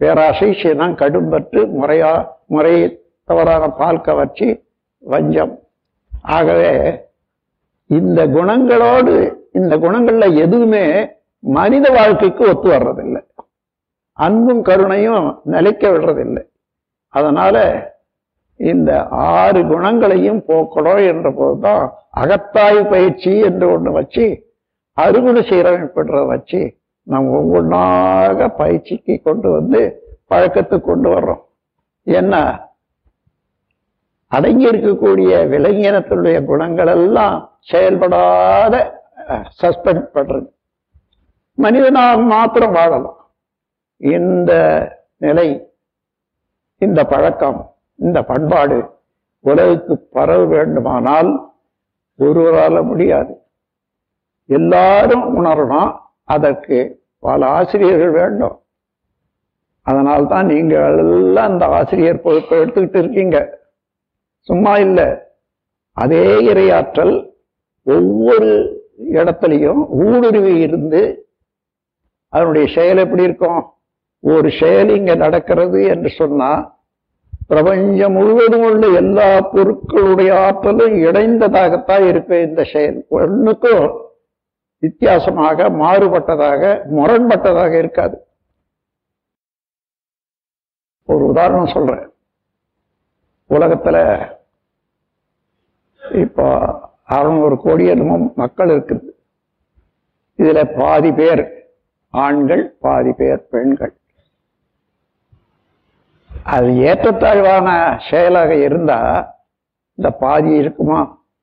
பேராசை சினம் கடும்பற்று முறையா முறை தவறான பால் கவர்ச்சி வஞ்சம் ஆகவே இந்த குணங்களோடு இந்த குணங்கள்ல எதுவுமே மனித வாழ்க்கைக்கு ஒத்து வர்றதில்லை அன்பும் கருணையும் நிலைக்க விடுறதில்லை அதனால இந்த ஆறு குணங்களையும் போக்கணும் என்ற போதுதான் அகத்தாய்வு பயிற்சி என்று ஒண்ணு வச்சு அறுவடை சீரமைப்படுறத வச்சு நம்ம ஒவ்வொன்றாக பயிற்சிக்கு கொண்டு வந்து பழக்கத்துக்கு கொண்டு வர்றோம் என்ன அடங்கி இருக்கக்கூடிய விலங்கினத்தினுடைய குணங்கள் எல்லாம் செயல்படாத சஸ்பெண்ட் பண்றது மனிதனாக மாத்திரம் வாழலாம் இந்த நிலை இந்த பழக்கம் இந்த பண்பாடு உலகுக்கு பரவ வேண்டுமானால் ஒருவரால முடியாது எல்லாரும் உணரணும் அதற்கு பல ஆசிரியர்கள் வேண்டும் அதனால்தான் நீங்க எல்லாம் அந்த ஆசிரியர் பொறுப்பை எடுத்துக்கிட்டு இருக்கீங்க சும்மா இல்லை அதே இரையாற்றல் ஒவ்வொரு இடத்துலையும் ஊடுருவி இருந்து அதனுடைய செயல் எப்படி இருக்கும் ஒரு செயல் இங்க நடக்கிறது என்று சொன்னா பிரபஞ்சம் முழுவதும் உள்ள எல்லா பொருட்களுடைய ஆற்றலும் இணைந்ததாகத்தான் இருக்கு இந்த செயல் ஒன்றுக்கும் வித்தியாசமாக மாறுபட்டதாக முரண்பட்டதாக இருக்காது ஒரு உதாரணம் சொல்றேன் உலகத்துல இப்போ அறுநூறு கோடி என்னமோ மக்கள் இருக்குது இதுல பாதி பேர் ஆண்கள் பாதி பேர் பெண்கள் அது ஏற்றத்தாழ்வான செயலாக இருந்தா இந்த பாதி இருக்குமா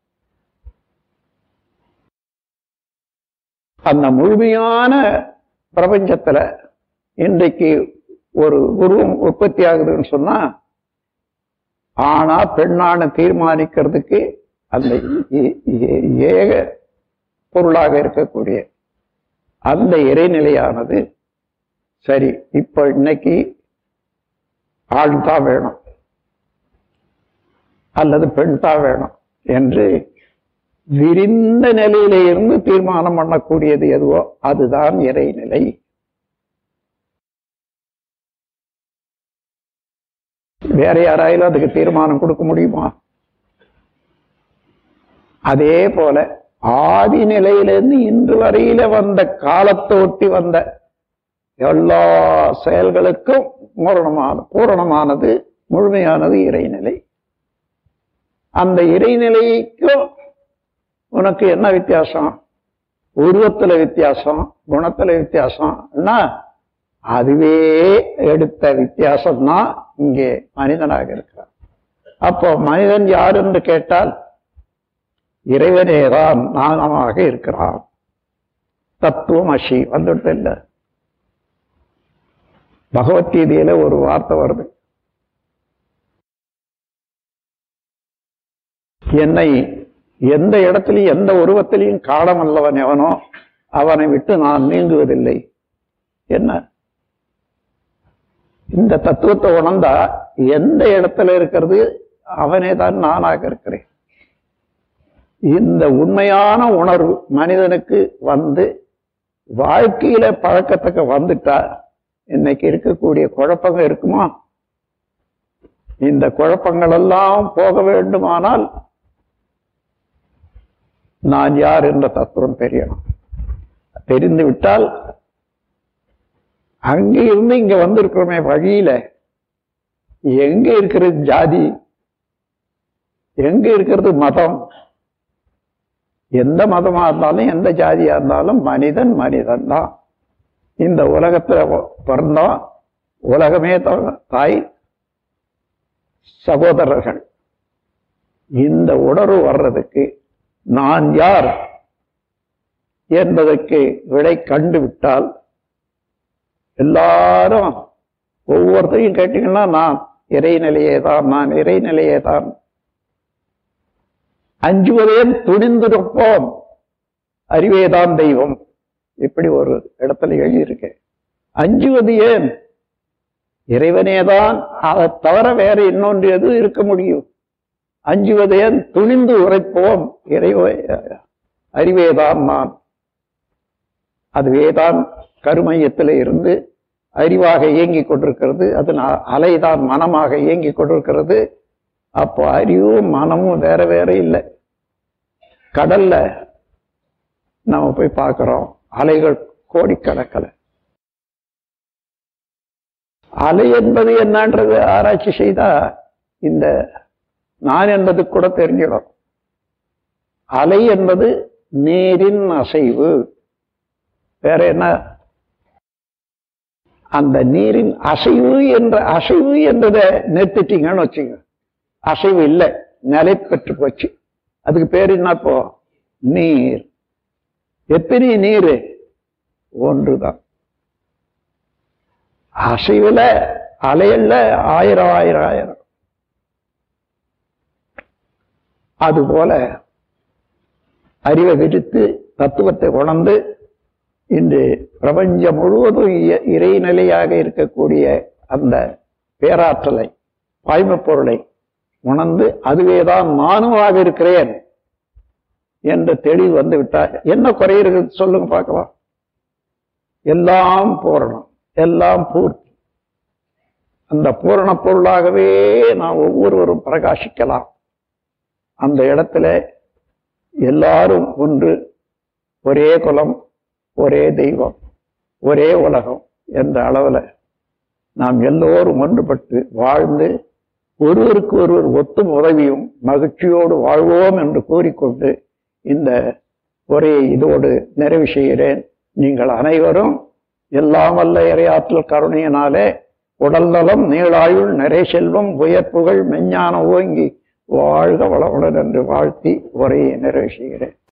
அந்த முழுமையான பிரபஞ்சத்துல இன்றைக்கு ஒரு உருவம் உற்பத்தி ஆகுதுன்னு சொன்னா ஆனா பெண்ணான தீர்மானிக்கிறதுக்கு அந்த ஏக பொருளாக இருக்கக்கூடிய அந்த இறைநிலையானது சரி இப்ப இன்னைக்கு ஆண் தான் வேணும் அல்லது பெண் தான் வேணும் என்று விரிந்த நிலையில இருந்து தீர்மானம் பண்ணக்கூடியது எதுவோ அதுதான் இறைநிலை வேற யாராயாலும் அதுக்கு தீர்மானம் கொடுக்க முடியுமா அதே போல ஆதி நிலையிலிருந்து இன்று வரையில வந்த காலத்தை ஒட்டி வந்த எல்லா செயல்களுக்கும் பூரணமான பூரணமானது முழுமையானது இறைநிலை அந்த இறைநிலைக்கும் உனக்கு என்ன வித்தியாசம் உருவத்துல வித்தியாசம் குணத்துல வித்தியாசம்னா அதுவே எடுத்த வித்தியாசம் தான் இங்கே மனிதனாக இருக்கிறான் அப்போ மனிதன் யார் என்று கேட்டால் இறைவனேதான் நானமாக இருக்கிறான் தத்துவம் அஷி வந்துட்டு இல்லை பகவத்கீதையில ஒரு வார்த்தை வருது என்னை எந்த இடத்திலையும் எந்த உருவத்திலையும் காணமல்லவன் எவனோ அவனை விட்டு நான் நீங்குவதில்லை என்ன இந்த தத்துவத்தை உணர்ந்தா எந்த இடத்துல இருக்கிறது அவனே தான் நானாக இருக்கிறேன் இந்த உண்மையான உணர்வு மனிதனுக்கு வந்து வாழ்க்கையில பழக்கத்துக்கு வந்துட்டா இன்னைக்கு இருக்கக்கூடிய குழப்பங்கள் இருக்குமா இந்த குழப்பங்கள் எல்லாம் போக வேண்டுமானால் நான் யார் என்ற தத்துவம் தெரியணும் தெரிந்து விட்டால் அங்க இருந்து இங்க வந்திருக்கிறோமே வழியில எங்க இருக்கிறது ஜாதி எங்க இருக்கிறது மதம் எந்த மதமா இருந்தாலும் எந்த ஜாதியா இருந்தாலும் மனிதன் மனிதன் தான் இந்த உலகத்துல பிறந்தோம் உலகமே தாய் சகோதரர்கள் இந்த உணர்வு வர்றதுக்கு நான் யார் என்பதற்கு விடை கண்டுவிட்டால் எல்லாரும் ஒவ்வொருத்தரையும் கேட்டீங்கன்னா நான் இறைநிலையே தான் நான் இறைநிலையே தான் அஞ்சுவதையும் துணிந்திருப்போம் அறிவேதான் தெய்வம் இப்படி ஒரு இடத்துல எழுதியிருக்கேன் அஞ்சுவது ஏன் இறைவனேதான் அதை தவிர வேற இன்னொன்று எதுவும் இருக்க முடியும் அஞ்சுவது ஏன் துணிந்து உரைப்போம் இறைவ அறிவேதான் நான் அதுவேதான் கருமையத்தில் இருந்து அறிவாக இயங்கிக் கொண்டிருக்கிறது அது ந- அலைதான் மனமாக இயங்கிக் கொண்டிருக்கிறது அப்போ அறிவும் மனமும் வேற வேற இல்லை கடல்ல நம்ம போய் பார்க்கிறோம் அலைகள் கோடிக்கணக்கில் அலை என்பது என்னன்றது ஆராய்ச்சி செய்தா இந்த நான் என்பது கூட தெரிஞ்சிடும் அலை என்பது நீரின் அசைவு வேற என்ன அந்த நீரின் அசைவு என்ற அசைவு என்றதை நிறுத்திட்டீங்கன்னு வச்சுங்க அசைவு இல்லை நிலை பெற்று போச்சு அதுக்கு பேர் என்ன இப்போ நீர் எத்தனை நீர் ஒன்றுதான் அசைவுல அலையல்ல ஆயிரம் ஆயிரம் ஆயிரம் அதுபோல அறிவை விடுத்து தத்துவத்தை உணர்ந்து இன்று பிரபஞ்சம் முழுவதும் இய- இறைநிலையாக இருக்கக்கூடிய அந்த பேராற்றலை பாய்மப் பொருளை உணர்ந்து அதுவேதான் நானுமாக இருக்கிறேன் என்ற தெளிவு வந்து விட்டால் என்ன குறை இருக்குது சொல்லுங்க பார்க்கலாம் எல்லாம் பூரணம் எல்லாம் பூர்த்தி அந்த பூரண பொருளாகவே நாம் ஒவ்வொருவரும் பிரகாசிக்கலாம் அந்த இடத்துல எல்லாரும் ஒன்று ஒரே குலம் ஒரே தெய்வம் ஒரே உலகம் என்ற அளவில் நாம் எல்லோரும் ஒன்றுபட்டு வாழ்ந்து ஒருவருக்கு ஒருவர் ஒத்தும் உதவியும் மகிழ்ச்சியோடு வாழ்வோம் என்று கூறிக்கொண்டு இந்த உரையை இதோடு நிறைவு செய்கிறேன் நீங்கள் அனைவரும் எல்லாம் வல்ல இறையாற்றல் கருணையினாலே உடல் நலம் நீளாயுள் நிறை செல்வம் உயர்ப்புகள் மெஞ்ஞான ஓங்கி வாழ்க வளமுடன் என்று வாழ்த்தி உரையை நிறைவு செய்கிறேன்